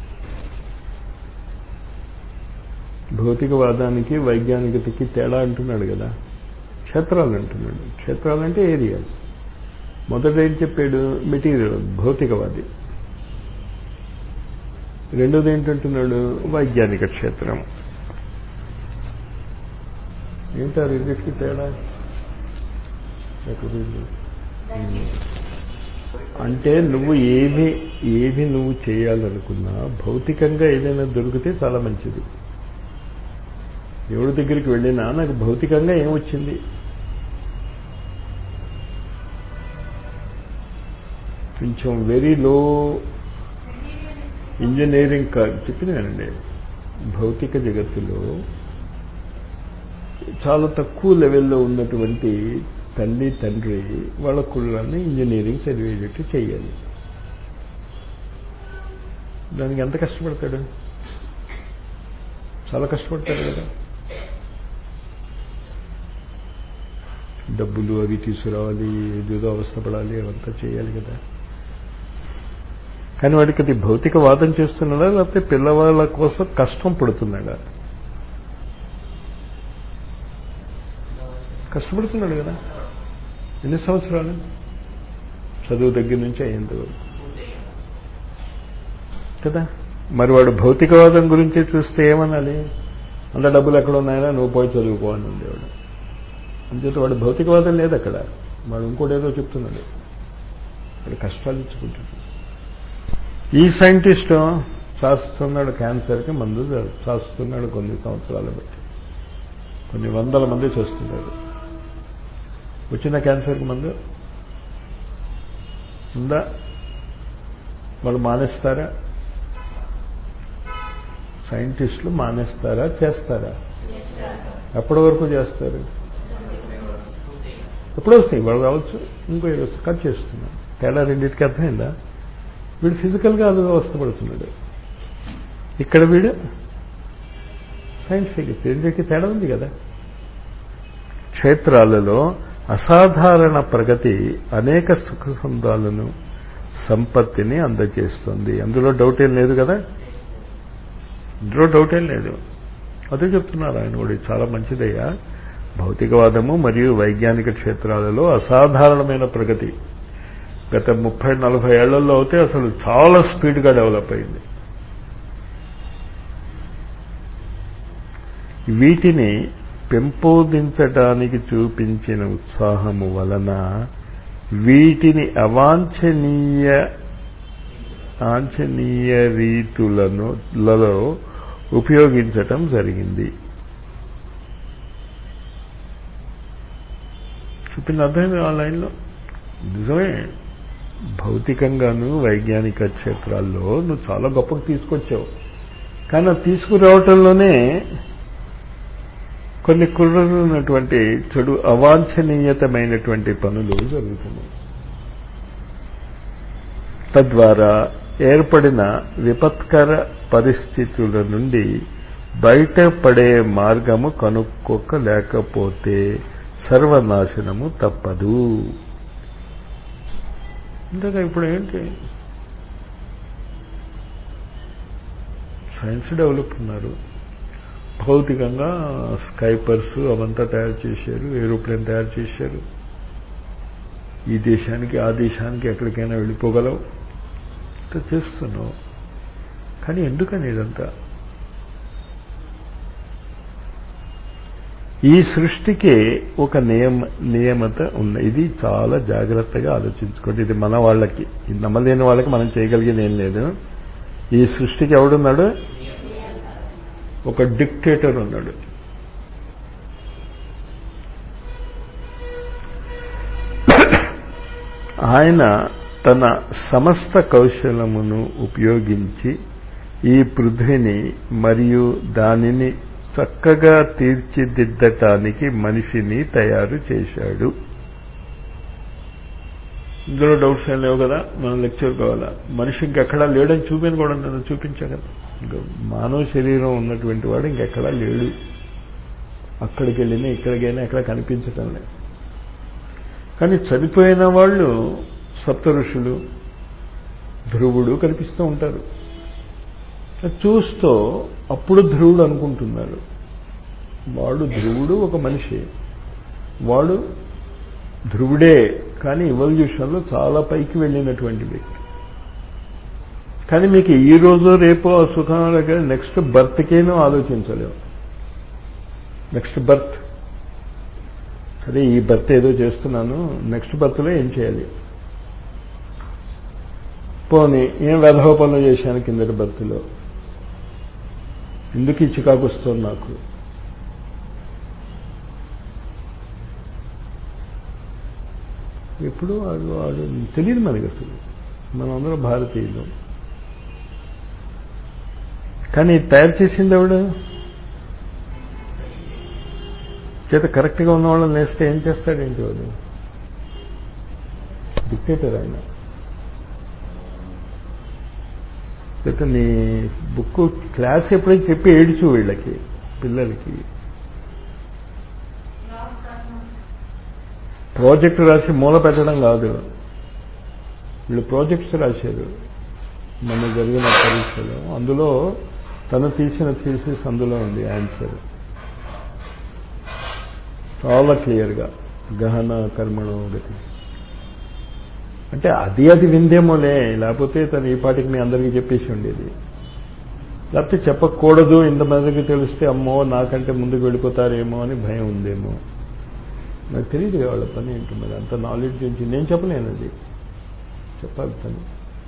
[SPEAKER 1] భౌతికవాదానికి వైజ్ఞానికతకి తేడా అంటున్నాడు కదా క్షేత్రాలు అంటున్నాడు క్షేత్రాలు అంటే ఏరియాస్ మొదట ఏం చెప్పాడు మెటీరియల్ భౌతికవాది రెండోది ఏంటంటున్నాడు వైజ్ఞానిక క్షేత్రం ఏంటా రెండింటికి తేడా ఎక్కడ పోయింది? అంటే నువ్వు ఏమి ఏమి నువ్వు చేయాలనుకున్నా భౌతికంగా ఏదైనా దొరికితే చాలా మంచిది ఎవరి దగ్గరికి వెళ్ళినా నాకు భౌతికంగా ఏమొచ్చింది కొంచెం వెరీ లో ఇంజనీరింగ్ చెప్పినానండి భౌతిక జగత్తులో చాలా తక్కువ లెవెల్లో ఉన్నటువంటి తల్లి తండ్రి వాళ్ళ కుళ్ళాన్ని ఇంజనీరింగ్ చదివేటట్టు చేయాలి దానికి ఎంత కష్టపడతాడు చాలా కష్టపడతాడు కదా డబ్బులు అవి తీసుకురావాలి ఏదేదో అవస్థపడాలి అవంతా చేయాలి కదా కానీ వాడికి అది భౌతికవాదం చేస్తున్నాడా లేకపోతే పిల్లవాళ్ళ కోసం కష్టం పడుతున్నాడా కష్టపడుతున్నాడు కదా ఎన్ని సంవత్సరాలు చదువు దగ్గర నుంచి అయ్యేంత వరకు కదా మరి వాడు భౌతికవాదం గురించి చూస్తే ఏమనాలి అంత డబ్బులు ఎక్కడ ఉన్నాయా నువ్వు పోయి చదువుకో అని ఉండేవాడు అంచేత వాడు భౌతికవాదం లేదు అక్కడ వాడు ఇంకోటేదో చెప్తున్నాడు వాడు కష్టాలు ఇచ్చుకుంటున్నాడు ఈ సైంటిస్ట్ చేస్తున్నాడు క్యాన్సర్కి మందు చేస్తున్నాడు కొన్ని సంవత్సరాలు బట్టి కొన్ని వందల మంది చేస్తున్నారు వచ్చిన క్యాన్సర్కి మందు ఉందా వాళ్ళు మానేస్తారా సైంటిస్టులు మానేస్తారా చేస్తారా ఎప్పటి వరకు చేస్తారు ఎప్పుడు వస్తాయి వాళ్ళు రావచ్చు ఇంకో వస్తే కట్ చేస్తున్నాం తేడా రెండింటికి అర్థమైందా వీడు ఫిజికల్గా అది అవస్థపడుతున్నాడు ఇక్కడ వీడు సైంటిఫిక్ రెండింటికి తేడా ఉంది కదా క్షేత్రాలలో అసాధారణ ప్రగతి అనేక సుఖ సందాలను సంపత్తిని అందజేస్తుంది అందులో డౌట్ ఏం లేదు కదా ఇందులో డౌట్ ఏం లేదు అదే చెప్తున్నారు ఆయన కూడా చాలా మంచిదయ్యా భౌతికవాదము మరియు వైజ్ఞానిక క్షేత్రాలలో అసాధారణమైన ప్రగతి గత ముప్పై నలభై ఏళ్లలో అయితే అసలు చాలా స్పీడ్గా డెవలప్ అయింది వీటిని పెంపొందించడానికి చూపించిన ఉత్సాహము వలన వీటిని అవాంఛనీయ ఆంఛనీయ రీతులను లలో ఉపయోగించటం జరిగింది చెప్పింది అర్థమైంది ఆ లైన్లో నిజమే భౌతికంగాను వైజ్ఞానిక క్షేత్రాల్లో నువ్వు చాలా గొప్పగా తీసుకొచ్చావు కానీ తీసుకురావటంలోనే కొన్ని కుర్రలున్నటువంటి చెడు అవాంఛనీయతమైనటువంటి పనులు జరుగుతున్నాయి తద్వారా ఏర్పడిన విపత్కర పరిస్థితుల నుండి బయటపడే మార్గము కనుక్కోలేకపోతే సర్వనాశనము తప్పదు ఇంతగా ఇప్పుడు ఏంటి సైన్స్ డెవలప్ ఉన్నారు భౌతికంగా స్కైపర్స్ అవంతా తయారు చేశారు ఏరోప్లేన్ తయారు చేశారు ఈ దేశానికి ఆ దేశానికి ఎక్కడికైనా వెళ్ళిపోగలవు ఇంత చేస్తున్నావు కానీ ఎందుకని ఇదంతా ఈ సృష్టికి ఒక నియమ నియమత ఉంది ఇది చాలా జాగ్రత్తగా ఆలోచించుకోండి ఇది మన వాళ్ళకి ఇది నమ్మలేని వాళ్ళకి మనం చేయగలిగేది ఏం లేదు ఈ సృష్టికి ఎవడున్నాడు ఒక డిక్టేటర్ ఉన్నాడు ఆయన తన సమస్త కౌశలమును ఉపయోగించి ఈ పృథ్వీని మరియు దానిని చక్కగా తీర్చిదిద్దటానికి మనిషిని తయారు చేశాడు ఇందులో డౌట్స్ ఏం లేవు కదా మనం లెక్చర్ కావాలా మనిషి ఇంకెక్కడా లేడని చూపిన కూడా నేను చూపించా కదా ఇంకా మానవ శరీరం ఉన్నటువంటి వాడు ఇంకెక్కడా లేడు అక్కడికి వెళ్ళినా ఇక్కడికైనా ఎక్కడ కనిపించటం లేదు కానీ చనిపోయిన వాళ్ళు సప్త ఋషులు ధ్రువుడు కనిపిస్తూ ఉంటారు చూస్తూ అప్పుడు ధ్రువుడు అనుకుంటున్నాడు వాడు ధ్రువుడు ఒక మనిషి వాడు ధ్రువుడే కానీ ఇవల్యూషన్లో చాలా పైకి వెళ్ళినటువంటి వ్యక్తి కానీ మీకు ఈ రోజు రేపు ఆ సుఖం దగ్గర నెక్స్ట్ బర్త్కేనూ ఆలోచించలేము నెక్స్ట్ బర్త్ అదే ఈ బర్త్ ఏదో చేస్తున్నాను నెక్స్ట్ బర్త్లో ఏం చేయాలి పోనీ ఏం వెధవ పనులు చేశాను కిందటి బర్త్లో ఎందుకు ఈ చికాకు వస్తుంది నాకు ఎప్పుడు వాడు వాడు తెలియదు మనకి అసలు మనందరం భారతీయులు కానీ తయారు చేసింది ఎవడు చేత కరెక్ట్గా ఉన్న వాళ్ళని నేస్తే ఏం చేస్తాడేంటి వాడు డిక్టేటర్ ఆయన చేత నీ బుక్ క్లాస్ ఎప్పుడైతే చెప్పి ఏడ్చు వీళ్ళకి పిల్లలకి ప్రాజెక్టు రాసి మూల పెట్టడం కాదు వీళ్ళు ప్రాజెక్ట్స్ రాశారు మొన్న జరిగిన పరీక్షలో అందులో తను తీసిన థీసిస్ అందులో ఉంది ఆన్సర్ చాలా క్లియర్గా గహన కర్మణో గతి అంటే అది అది విందేమోలే లేకపోతే తను ఈ పాటికి మీ అందరికీ చెప్పేసి ఉండేది లేకపోతే చెప్పకూడదు ఇంతమందికి తెలిస్తే అమ్మో నాకంటే ముందుకు వెళ్ళిపోతారేమో అని భయం ఉందేమో నాకు తెలియదు వాళ్ళ పని ఏంటో మరి అంత నాలెడ్జ్ నుంచి నేను చెప్పలేను అది చెప్పాలి తను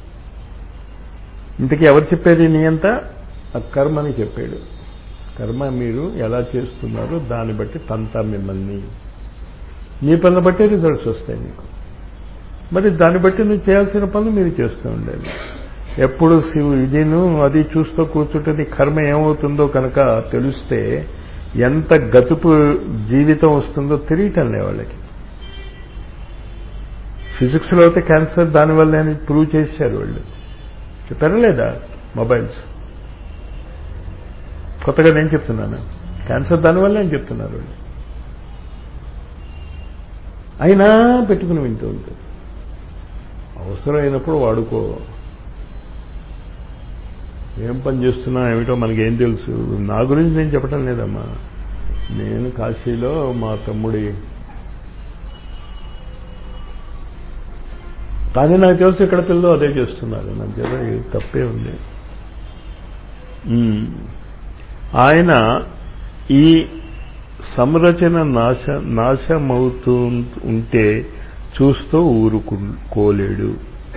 [SPEAKER 1] ఇంతకీ ఎవరు చెప్పేది నీ అంత ఆ కర్మని చెప్పాడు కర్మ మీరు ఎలా చేస్తున్నారో దాన్ని బట్టి తంతా మిమ్మల్ని మీ పనులు బట్టే రిజల్ట్స్ వస్తాయి మీకు మరి దాన్ని బట్టి నువ్వు చేయాల్సిన పనులు మీరు చేస్తూ ఉండాలి ఎప్పుడు శివు ఇదిను అది చూస్తూ కూర్చుంటే నీ కర్మ ఏమవుతుందో కనుక తెలిస్తే ఎంత గతుపు జీవితం వస్తుందో తెలియటం లే వాళ్ళకి ఫిజిక్స్లో అయితే క్యాన్సర్ దానివల్ల అని ప్రూవ్ చేశారు వాళ్ళు చెప్పారా లేదా మొబైల్స్ కొత్తగా నేను చెప్తున్నాను క్యాన్సర్ దానివల్ల అని చెప్తున్నారు వాళ్ళు అయినా పెట్టుకుని వింటూ ఉంటారు అవసరమైనప్పుడు వాడుకో ఏం పని చేస్తున్నా ఏమిటో మనకేం తెలుసు నా గురించి నేను చెప్పటం లేదమ్మా నేను కాశీలో మా తమ్ముడి కానీ నాకు తెలుసు ఇక్కడ పిల్లలు అదే చేస్తున్నారు నాకు చేత ఇది తప్పే ఉంది ఆయన ఈ సంరచన నాశ నాశమవుతూ ఉంటే చూస్తూ ఊరుకోలేడు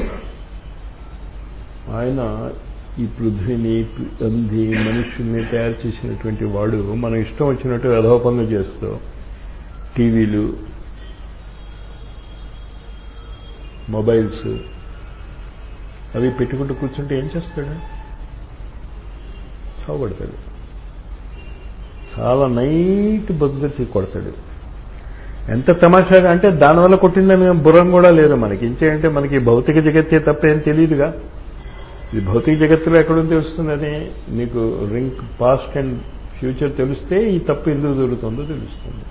[SPEAKER 1] ఆయన ఈ పృథ్వీని అంది మనుషుల్ని తయారు చేసినటువంటి వాడు మనం ఇష్టం వచ్చినట్టు యథోపంగా చేస్తూ టీవీలు మొబైల్స్ అవి పెట్టుకుంటూ కూర్చుంటే ఏం చేస్తాడు చావబడతాడు చాలా నైట్ బతుకు కొడతాడు ఎంత తమాషాగా అంటే దానివల్ల కొట్టిందని బుర్రం కూడా లేదు మనకి ఇంచేయంటే మనకి భౌతిక జగత్తే తప్ప ఏం తెలియదుగా ఇది భౌతిక జగత్తులో ఎక్కడుంది తెలుస్తుందని నీకు రింక్ పాస్ట్ అండ్ ఫ్యూచర్ తెలిస్తే ఈ తప్పు ఎందుకు జరుగుతుందో తెలుస్తుంది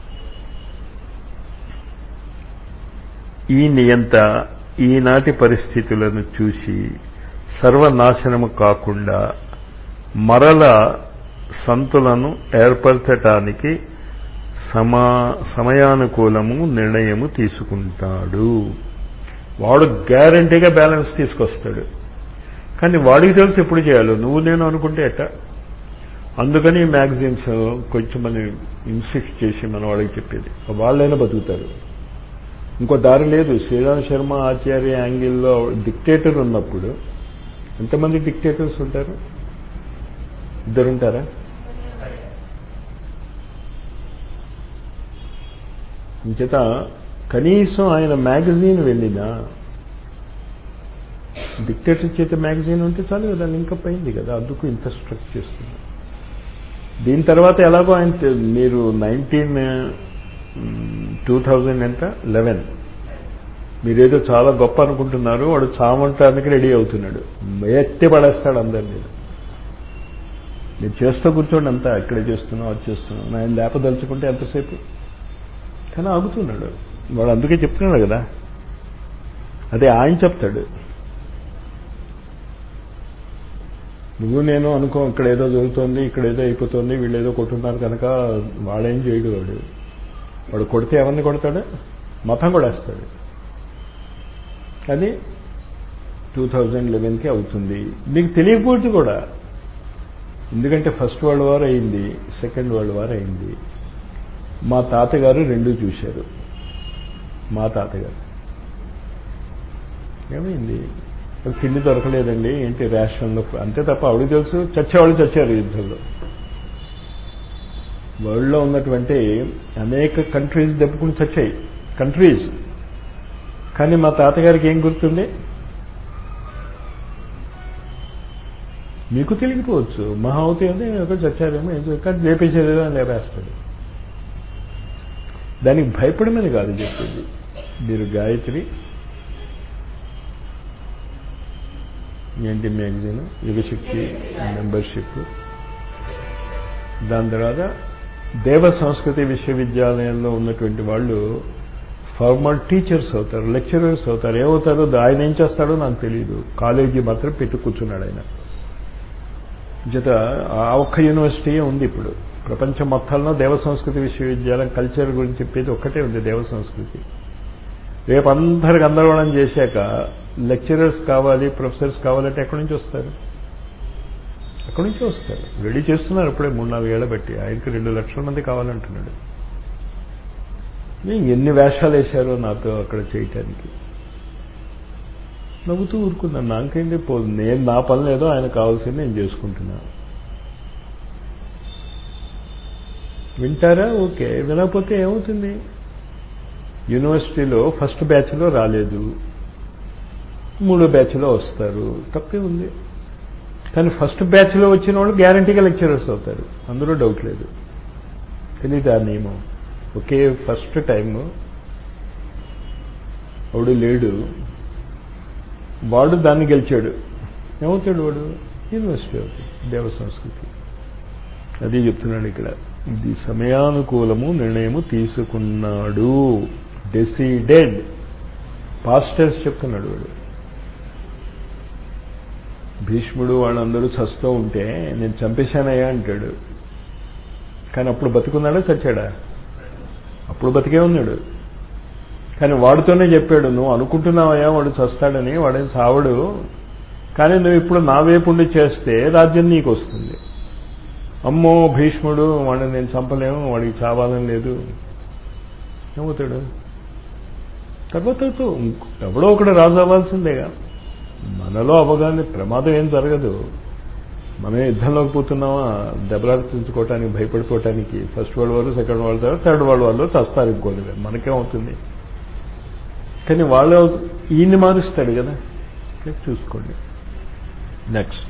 [SPEAKER 1] ఈ నియంత ఈనాటి పరిస్థితులను చూసి సర్వనాశనము కాకుండా మరల సంతులను ఏర్పరచటానికి సమా సమయానుకూలము నిర్ణయము తీసుకుంటాడు వాడు గ్యారంటీగా బ్యాలెన్స్ తీసుకొస్తాడు కానీ వాడికి తెలిసి ఎప్పుడు చేయాలో నువ్వు నేను అనుకుంటే ఎట్ట అందుకని మ్యాగజైన్స్ కొంచెం మంది ఇన్సిస్ట్ చేసి మన వాళ్ళకి చెప్పేది వాళ్ళైనా బతుకుతారు ఇంకో దారి లేదు శ్రీరామ్ శర్మ ఆచార్య యాంగిల్లో డిక్టేటర్ ఉన్నప్పుడు ఎంతమంది డిక్టేటర్స్ ఉంటారు ఇద్దరుంటారా ఇంచేత కనీసం ఆయన మ్యాగజైన్ వెళ్ళినా డిక్టేటర్ చేత మ్యాగజైన్ ఉంటే చాలు కదా లింకప్ అయింది కదా అందుకు ఇన్ఫ్రాస్ట్రక్చర్ చేస్తుంది దీని తర్వాత ఎలాగో ఆయన మీరు నైన్టీన్ టూ థౌజండ్ ఎంత లెవెన్ మీరేదో చాలా గొప్ప అనుకుంటున్నారు వాడు చావంటానికి రెడీ అవుతున్నాడు ఎత్తి పడేస్తాడు అందరినీ మీరు చేస్తూ కూర్చోండి అంతా ఇక్కడే చేస్తున్నాం అది చేస్తున్నాం ఆయన లేపదలుచుకుంటే ఎంతసేపు కానీ ఆగుతున్నాడు వాడు అందుకే చెప్తున్నాడు కదా అదే ఆయన చెప్తాడు నువ్వు నేను అనుకో ఇక్కడ ఏదో జరుగుతోంది ఇక్కడ ఏదో అయిపోతుంది వీళ్ళు ఏదో కొట్టున్నారు కనుక వాడేం చేయడు వాడు వాడు కొడితే ఎవరిని కొడతాడు మతం కూడా వేస్తాడు అది టూ థౌజండ్ లెవెన్కి అవుతుంది నీకు తెలియకపోతే కూడా ఎందుకంటే ఫస్ట్ వరల్డ్ వార్ అయింది సెకండ్ వరల్డ్ వార్ అయింది మా తాతగారు రెండూ చూశారు మా తాతగారు ఏమైంది తిండి దొరకలేదండి ఏంటి రేషన్లో అంతే తప్ప ఆవిడ తెలుసు చచ్చేవాళ్ళు చచ్చారు యుద్ధంలో వరల్డ్లో ఉన్నటువంటి అనేక కంట్రీస్ దెబ్బకుని చచ్చాయి కంట్రీస్ కానీ మా తాతగారికి ఏం గుర్తుంది మీకు తెలియకపోవచ్చు మహావతి అంటే ఒక చచ్చారేమో ఏం కానీ లేపేసేదేదో అని లేపేస్తాడు దానికి భయపడమని కాదు చెప్పేది మీరు గాయత్రి ఏంటి మ్యాగజైన్ యుగశక్తి మెంబర్షిప్ దాని తర్వాత దేవ సంస్కృతి విశ్వవిద్యాలయంలో ఉన్నటువంటి వాళ్ళు ఫార్మల్ టీచర్స్ అవుతారు లెక్చరర్స్ అవుతారు ఏమవుతారో ఆయన ఏం చేస్తాడో నాకు తెలియదు కాలేజీ మాత్రం పెట్టు కూర్చున్నాడు ఆయన జత ఆ ఒక్క యూనివర్సిటీయే ఉంది ఇప్పుడు ప్రపంచం మొత్తంలో దేవ సంస్కృతి విశ్వవిద్యాలయం కల్చర్ గురించి చెప్పేది ఒక్కటే ఉంది దేవ సంస్కృతి రేపు అందరు గందరగోళం చేశాక లెక్చరర్స్ కావాలి ప్రొఫెసర్స్ కావాలంటే ఎక్కడి నుంచి వస్తారు అక్కడి నుంచి వస్తారు రెడీ చేస్తున్నారు ఇప్పుడే మూడు నాలుగు ఏళ్ల బట్టి ఆయనకి రెండు లక్షల మంది కావాలంటున్నాడు ఎన్ని వేషాలు వేశారో నాతో అక్కడ చేయటానికి నవ్వుతూ ఊరుకున్నాను నాకేంటి పో నేను నా పని లేదో ఆయన కావాల్సింది నేను చేసుకుంటున్నా వింటారా ఓకే వినకపోతే ఏమవుతుంది యూనివర్సిటీలో ఫస్ట్ బ్యాచ్లో రాలేదు మూడో బ్యాచ్లో వస్తారు తప్పే ఉంది కానీ ఫస్ట్ బ్యాచ్లో వచ్చిన వాళ్ళు గ్యారంటీగా లెక్చరర్స్ అవుతారు అందులో డౌట్ లేదు తెలియదు ఆ నియమం ఒకే ఫస్ట్ టైం వాడు లేడు వాడు దాన్ని గెలిచాడు ఏమవుతాడు వాడు యూనివర్సిటీ అవుతాడు దేవ సంస్కృతి అది చెప్తున్నాడు ఇక్కడ ఇది సమయానుకూలము నిర్ణయము తీసుకున్నాడు డెసిడెడ్ పాస్టర్స్ చెప్తున్నాడు వాడు భీష్ముడు వాళ్ళందరూ చస్తూ ఉంటే నేను చంపేశానయ్యా అంటాడు కానీ అప్పుడు బతుకున్నాడా చచ్చాడా అప్పుడు బతికే ఉన్నాడు కానీ వాడితోనే చెప్పాడు నువ్వు అనుకుంటున్నావయ్యా వాడు చస్తాడని వాడేం చావడు కానీ నువ్వు ఇప్పుడు నా వైపు ఉండి చేస్తే రాజ్యం నీకు వస్తుంది అమ్మో భీష్ముడు వాడిని నేను చంపలేము వాడికి చావాలని లేదు ఏమవుతాడు తర్వాత ఎవడో ఒకడు రాజు అవ్వాల్సిందేగా మనలో అవగాహన ప్రమాదం ఏం జరగదు మనం యుద్ధంలోకి పోతున్నామా దెబ్బలాడుకోవటానికి భయపడిపోవటానికి first world war second world war third world వాళ్ళు చస్తారు ఇంకోటి మనకేమవుతుంది కానీ వాళ్ళు ఈయన్ని మారుస్తాడు కదా చూసుకోండి నెక్స్ట్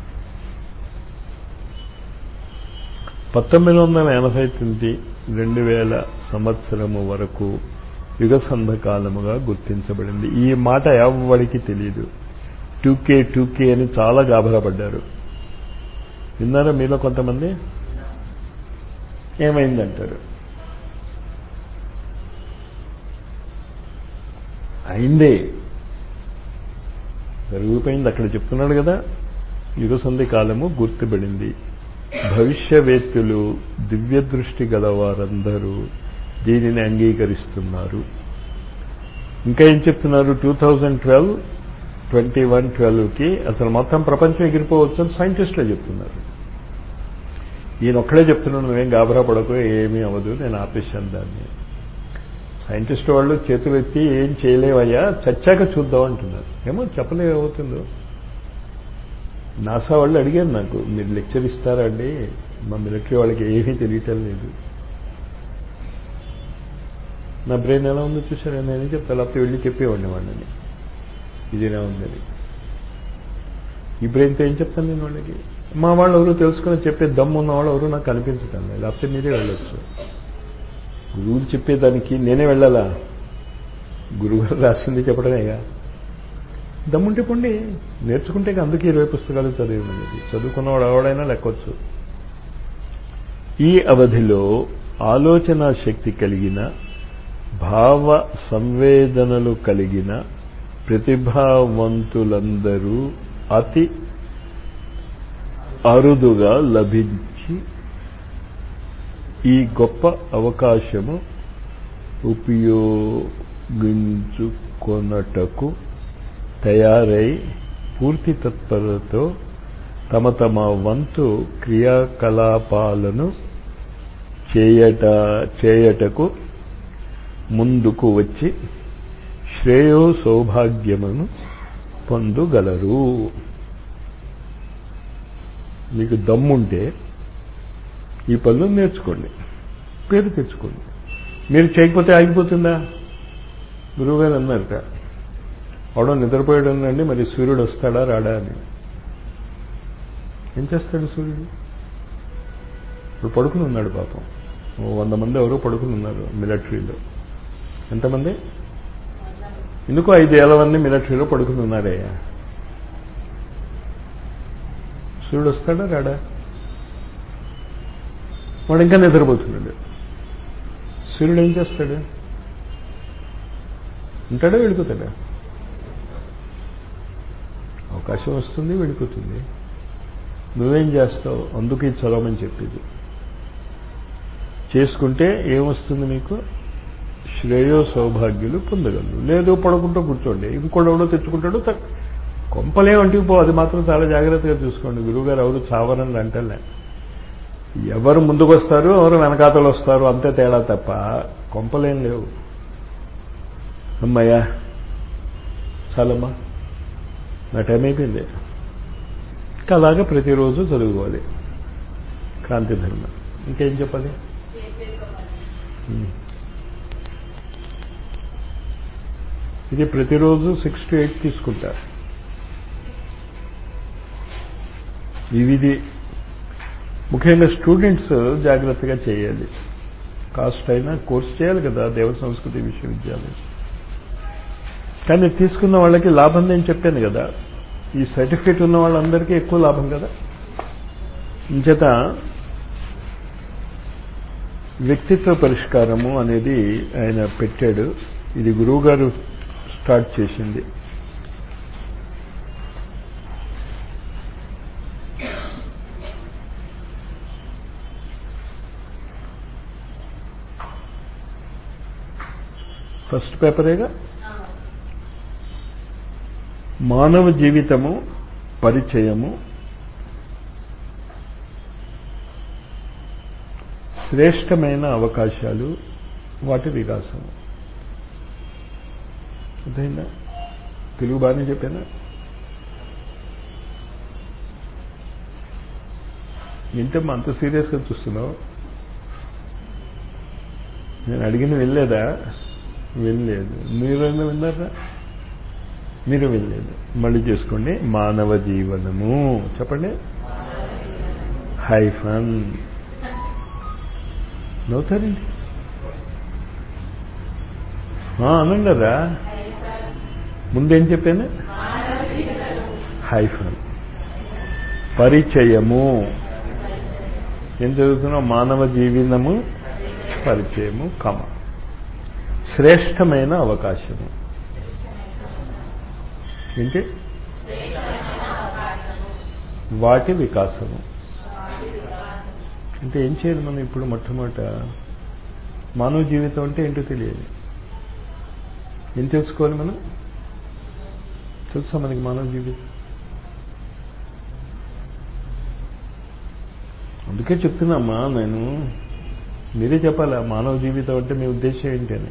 [SPEAKER 1] పంతొమ్మిది వందల ఎనభై తొమ్మిది రెండు వేల సంవత్సరము వరకు యుగ సంధకాలముగా గుర్తించబడింది ఈ మాట ఎవరికి తెలియదు టూకే టూకే అని చాలా గాభరాపడ్డారు విన్నారా మీలో కొంతమంది ఏమైందంటారు అయిందే జరిగిపోయింది అక్కడ చెప్తున్నాడు కదా యుగ సంధి కాలము గుర్తుపడింది భవిష్యవేత్తులు దివ్య దృష్టి గలవారందరూ దీనిని అంగీకరిస్తున్నారు ఇంకా ఏం చెప్తున్నారు two thousand twelve twenty one ట్వెల్వ్కి అసలు మొత్తం ప్రపంచం ఎగిరిపోవచ్చు అని సైంటిస్టులే చెప్తున్నారు ఈయన ఒక్కడే చెప్తున్నాడు నువ్వేం గాబరా పడకు ఏమీ అవ్వదు నేను ఆపేశాను దాన్ని సైంటిస్ట్ వాళ్ళు చేతులు ఎత్తి ఏం చేయలేవయ్యా చచ్చాక చూద్దాం అంటున్నారు ఏమో చెప్పలే అవుతుందో నాసా వాళ్ళు అడిగారు నాకు మీరు లెక్చర్ ఇస్తారా అండి మా మిలిటరీ వాళ్ళకి ఏమీ తెలియటం లేదు నా బ్రెయిన్ ఎలా ఉందో చూసారా నేను చెప్తా లేకపోతే వెళ్ళి చెప్పేవాడిని వాళ్ళని ఇదిలా ఉందని ఈ బ్రెయిన్తో ఏం చెప్తాను నేను వాళ్ళకి మా వాళ్ళు ఎవరు తెలుసుకుని చెప్పే దమ్ము ఉన్న వాళ్ళు ఎవరు నాకు కనిపించటం లేదు లేకపోతే మీరే వెళ్ళొచ్చు గురువులు చెప్పేదానికి నేనే వెళ్ళాలా గురువుగారు రాసింది చెప్పడమేగా దమ్ముంటే పొండి నేర్చుకుంటే అందుకే ఇరవై పుస్తకాలు చదివినది చదువుకున్నవాడు ఎవడైనా లెక్కొచ్చు ఈ అవధిలో ఆలోచన శక్తి కలిగిన భావ సంవేదనలు కలిగిన ప్రతిభావంతులందరూ అతి అరుదుగా లభించి ఈ గొప్ప అవకాశము ఉపయోగించుకొనటకు తయారై పూర్తి తత్పరతో తమ తమ వంతు క్రియాకలాపాలను చేయట చేయటకు ముందుకు వచ్చి శ్రేయో సౌభాగ్యమును పొందుగలరు మీకు దమ్ముంటే ఈ పనులు నేర్చుకోండి పేరు తెచ్చుకోండి మీరు చేయకపోతే ఆగిపోతుందా గురువుగారు అన్నారట అవడం నిద్రపోయాడు అండి మరి సూర్యుడు వస్తాడా రాడా అని ఏం చేస్తాడు సూర్యుడు ఇప్పుడు పడుకుని ఉన్నాడు పాపం వంద మంది ఎవరో పడుకుని ఉన్నారు మిలిటరీలో ఎంతమంది ఎందుకు ఐదేళ్ల మంది మిలిటరీలో పడుకుని ఉన్నారయ్యా సూర్యుడు వస్తాడా రాడా వాడు ఇంకా నిద్రపోతున్నాడు సూర్యుడు ఏం చేస్తాడు ఉంటాడా వెళ్ళిపోతాడా అవకాశం వస్తుంది వెళ్ళిపోతుంది నువ్వేం చేస్తావు అందుకే చదవమని చెప్పేది చేసుకుంటే ఏమొస్తుంది మీకు శ్రేయో సౌభాగ్యులు పొందగలరు లేదు పడుకుంటూ కూర్చోండి ఇంకోటి ఎవడో తెచ్చుకుంటాడు కొంపలేమంటికి పో అది మాత్రం చాలా జాగ్రత్తగా చూసుకోండి గురువుగారు ఎవరు చావరని అంటలే ఎవరు ముందుకు వస్తారు ఎవరు వెనకాతలు వస్తారు అంతే తేడా తప్ప కొంపలేం లేవు అమ్మయ్యా చాలమ్మా నా టైం అయిపోయింది అలాగా ప్రతిరోజు చదువుకోవాలి క్రాంతి ధర్మ ఇంకేం చెప్పాలి ఇది ప్రతిరోజు సిక్స్ టు ఎయిట్ తీసుకుంటా ఇవిది ముఖ్యంగా స్టూడెంట్స్ జాగ్రత్తగా చేయాలి కాస్ట్ అయినా కోర్స్ చేయాలి కదా దేవ సంస్కృతి విశ్వవిద్యాలయం కానీ తీసుకున్న వాళ్ళకి లాభం నేను చెప్పాను కదా ఈ సర్టిఫికేట్ ఉన్న వాళ్ళందరికీ ఎక్కువ లాభం కదా ఇంచేత వ్యక్తిత్వ పరిష్కారము అనేది ఆయన పెట్టాడు ఇది గురువు గారు స్టార్ట్ చేసింది ఫస్ట్ పేపరేగా మానవ జీవితము పరిచయము శ్రేష్టమైన అవకాశాలు వాటి వికాసం అర్థమైందా తెలుగు బాగానే చెప్పానా ఏంటమ్మా అంత సీరియస్గా చూస్తున్నావు నేను అడిగిన వెళ్ళలేదా వెళ్ళలేదు మీరైనా విన్నారా మీరు వెళ్ళలేదు మళ్ళీ చేసుకోండి మానవ జీవనము చెప్పండి హైఫన్ నవ్వుతారండి అనండరా ముందేం చెప్పాను హైఫన్ పరిచయము ఏం చదువుతున్నాం మానవ జీవనము పరిచయము కమ శ్రేష్టమైన అవకాశము ఏంటి వాటి వికాసము అంటే ఏం చేయాలి మనం ఇప్పుడు మొట్టమొదట మానవ జీవితం అంటే ఏంటో తెలియాలి ఏం తెలుసుకోవాలి మనం తెలుసా మనకి మానవ జీవితం అందుకే చెప్తున్నామ్మా నేను మీరే చెప్పాలా మానవ జీవితం అంటే మీ ఉద్దేశం ఏంటి అని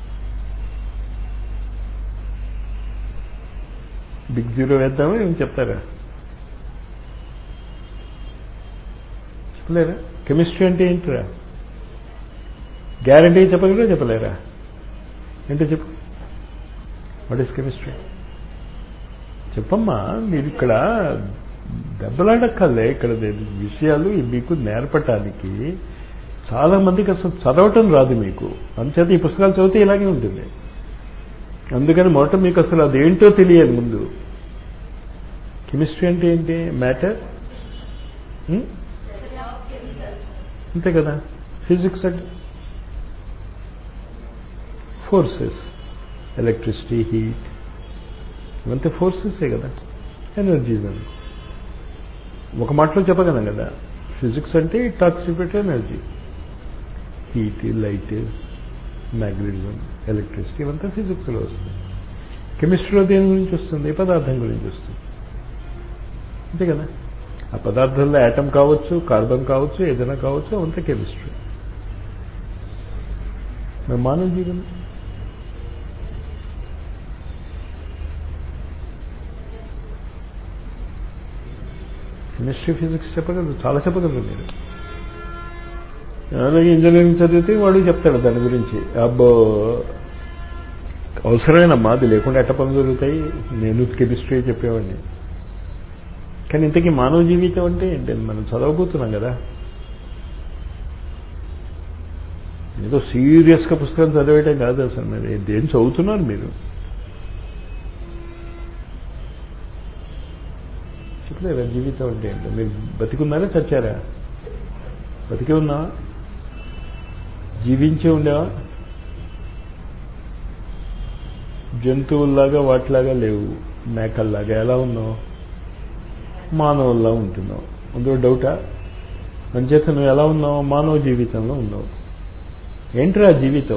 [SPEAKER 1] బిగ్ జీరో వేద్దామా ఏం చెప్తారా చెప్పలేరా కెమిస్ట్రీ అంటే ఏంటిరా గ్యారంటీ చెప్పగలరా చెప్పలేరా ఏంటో చెప్పు వాట్ ఈస్ కెమిస్ట్రీ చెప్పమ్మా మీరు ఇక్కడ దెబ్బలాడక్కర్లే ఇక్కడ విషయాలు మీకు నేర్పటానికి చాలా మందికి అసలు చదవటం రాదు మీకు అంచేత ఈ పుస్తకాలు చదివితే ఇలాగే ఉంటుంది అందుకని మొదట మీకు అసలు అదేంటో తెలియాలి ముందు కెమిస్ట్రీ అంటే ఏంటి మ్యాటర్ అంతే కదా ఫిజిక్స్ అంటే ఫోర్సెస్ ఎలక్ట్రిసిటీ హీట్ ఇవంతా ఫోర్సెసే కదా ఎనర్జీస్ అని ఒక మాటలో చెప్పగలం కదా ఫిజిక్స్ అంటే it talks repeat energy heat light magnetism electricity ఇవంతా ఫిజిక్స్లో వస్తుంది కెమిస్ట్రీలో దేని గురించి వస్తుంది పదార్థం గురించి వస్తుంది అంతే కదా ఆ పదార్థంలో యాటమ్ కావచ్చు కార్బన్ కావచ్చు ఏదైనా కావచ్చు అవంతా కెమిస్ట్రీ మరి మానవ జీవనం కెమిస్ట్రీ ఫిజిక్స్ చెప్పగలరు చాలా చెప్పగలరు మీరు అలాగే ఇంజనీరింగ్ చదివితే వాడు చెప్తాడు దాని గురించి అబ్బో అవసరమేనమ్మా అది లేకుండా ఎట్ట పనులు జరుగుతాయి నేను కెమిస్ట్రీ చెప్పేవాడిని కానీ ఇంతకీ మానవ జీవితం అంటే ఏంటి మనం చదవబోతున్నాం కదా ఏదో సీరియస్గా పుస్తకం చదివేయటం కాదు అసలు మరి దేని చదువుతున్నారు మీరు చెప్పలేరా జీవితం అంటే ఏంటో మీరు బతికున్నారా చచ్చారా బతికే ఉన్నావా జీవించే ఉండేవా జంతువుల్లాగా వాటిలాగా లేవు మేకల్లాగా ఎలా ఉన్నావు మానవుల్లా ఉంటున్నావు అందులో డౌటా అంచేత నువ్వు ఎలా ఉన్నావు మానవ జీవితంలో ఉన్నావు ఏంట్రా జీవితం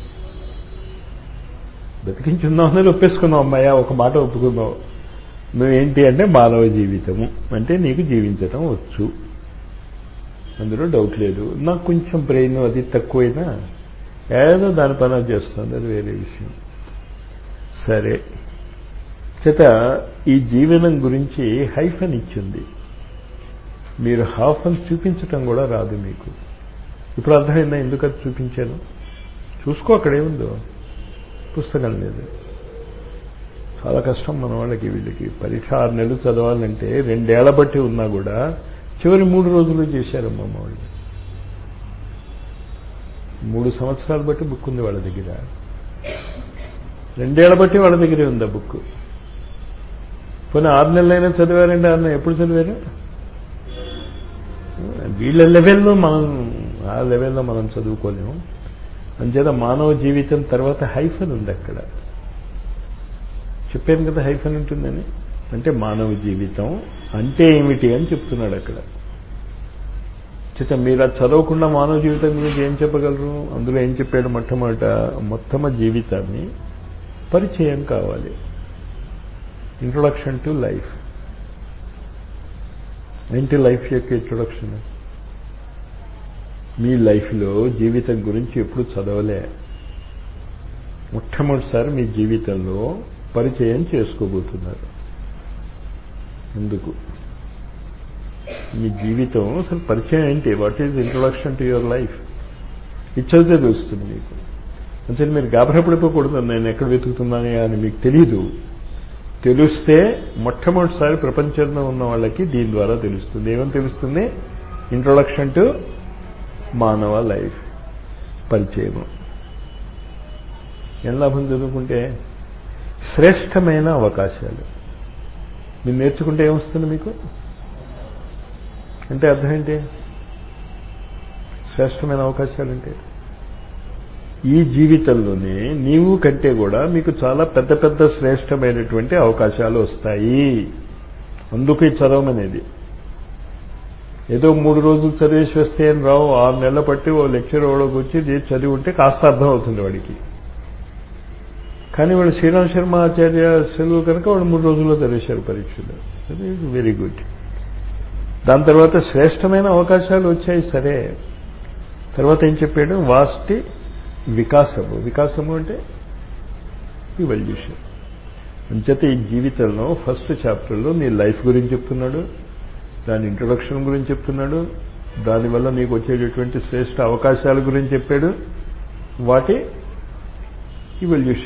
[SPEAKER 1] బతికించున్నావు అనేది ఒప్పేసుకున్నావు అమ్మాయ ఒక మాట ఒప్పుకున్నావు నువ్వేంటి అంటే మానవ జీవితము అంటే నీకు జీవించటం వచ్చు అందులో డౌట్ లేదు నాకు కొంచెం బ్రెయిన్ అది తక్కువైనా ఏదో దాని పని అది చేస్తుంది అది వేరే విషయం సరే చేత ఈ జీవనం గురించి హైఫన్ ఇచ్చింది మీరు హాఫ్ అని చూపించటం కూడా రాదు మీకు ఇప్పుడు అర్థమైందా ఎందుకు అది చూపించాను చూసుకో అక్కడ ఏముందో పుస్తకం లేదు చాలా కష్టం మన వాళ్ళకి వీళ్ళకి పరీక్ష ఆరు నెలలు చదవాలంటే రెండేళ్ల బట్టి ఉన్నా కూడా చివరి మూడు రోజులు చేశారమ్మా మా వాళ్ళు మూడు సంవత్సరాలు బట్టి బుక్ ఉంది వాళ్ళ దగ్గర రెండేళ్ల బట్టి వాళ్ళ దగ్గరే ఉంది ఆ బుక్ పోనీ ఆరు నెలలైనా చదివారండి ఆరు నెలలు ఎప్పుడు చదివారు వీళ్ళ లెవెల్లో మనం ఆ లెవెల్లో మనం చదువుకోలేము అంచేత మానవ జీవితం తర్వాత హైఫన్ ఉంది అక్కడ చెప్పాను కదా హైఫన్ ఉంటుందని అంటే మానవ జీవితం అంటే ఏమిటి అని చెప్తున్నాడు అక్కడ చేత మీరు అది చదవకుండా మానవ జీవితం గురించి ఏం చెప్పగలరు అందులో ఏం చెప్పాడు మొట్టమొదట మొత్తమ జీవితాన్ని పరిచయం కావాలి ఇంట్రొడక్షన్ టు లైఫ్ ఏంటి లైఫ్ యొక్క ఇంట్రొడక్షన్ మీ లైఫ్లో జీవితం గురించి ఎప్పుడు చదవలే మొట్టమొదటిసారి మీ జీవితంలో పరిచయం చేసుకోబోతున్నారు ఎందుకు మీ జీవితం అసలు పరిచయం ఏంటి what is introduction to your life ఇది చదివితే తెలుస్తుంది మీకు అంటే మీరు గాబరపడిపోకూడదు నేను ఎక్కడ వెతుకుతున్నాను అని మీకు తెలీదు తెలిస్తే మొట్టమొదటిసారి ప్రపంచంలో ఉన్న వాళ్ళకి దీని ద్వారా తెలుస్తుంది ఏమని తెలుస్తుంది ఇంట్రొడక్షన్ టు మానవ లైఫ్ పరిచయం ఏం లాభం చదువుకుంటే శ్రేష్టమైన అవకాశాలు మీరు నేర్చుకుంటే ఏమొస్తుంది మీకు అంటే అర్థం ఏంటి శ్రేష్టమైన అవకాశాలు అంటే ఈ జీవితంలోనే నీవు కంటే కూడా మీకు చాలా పెద్ద పెద్ద శ్రేష్టమైనటువంటి అవకాశాలు వస్తాయి అందుకు ఈ చదవమనేది ఏదో మూడు రోజులు చదివేసి వస్తే ఏం రావు ఆరు నెలల బట్టి ఓ లెక్చర్ ఓడకు వచ్చి చదివి ఉంటే కాస్త అర్థం అవుతుంది వాడికి కానీ వాడు శ్రీరామ్ శర్మ ఆచార్య సెలవు కనుక వాడు మూడు రోజుల్లో చదివేశారు పరీక్షలు అది వెరీ గుడ్ దాని తర్వాత శ్రేష్టమైన అవకాశాలు వచ్చాయి సరే తర్వాత ఏం చెప్పాడు వాస్టి వికాసము వికాసము అంటే ఇవల్యూషన్ అంచేత ఈ జీవితంలో ఫస్ట్ చాప్టర్లో నీ లైఫ్ గురించి చెప్తున్నాడు దాని ఇంట్రొడక్షన్ గురించి చెప్తున్నాడు దానివల్ల నీకు వచ్చేటటువంటి శ్రేష్ట అవకాశాల గురించి చెప్పాడు వాటి ఇవల్యూషన్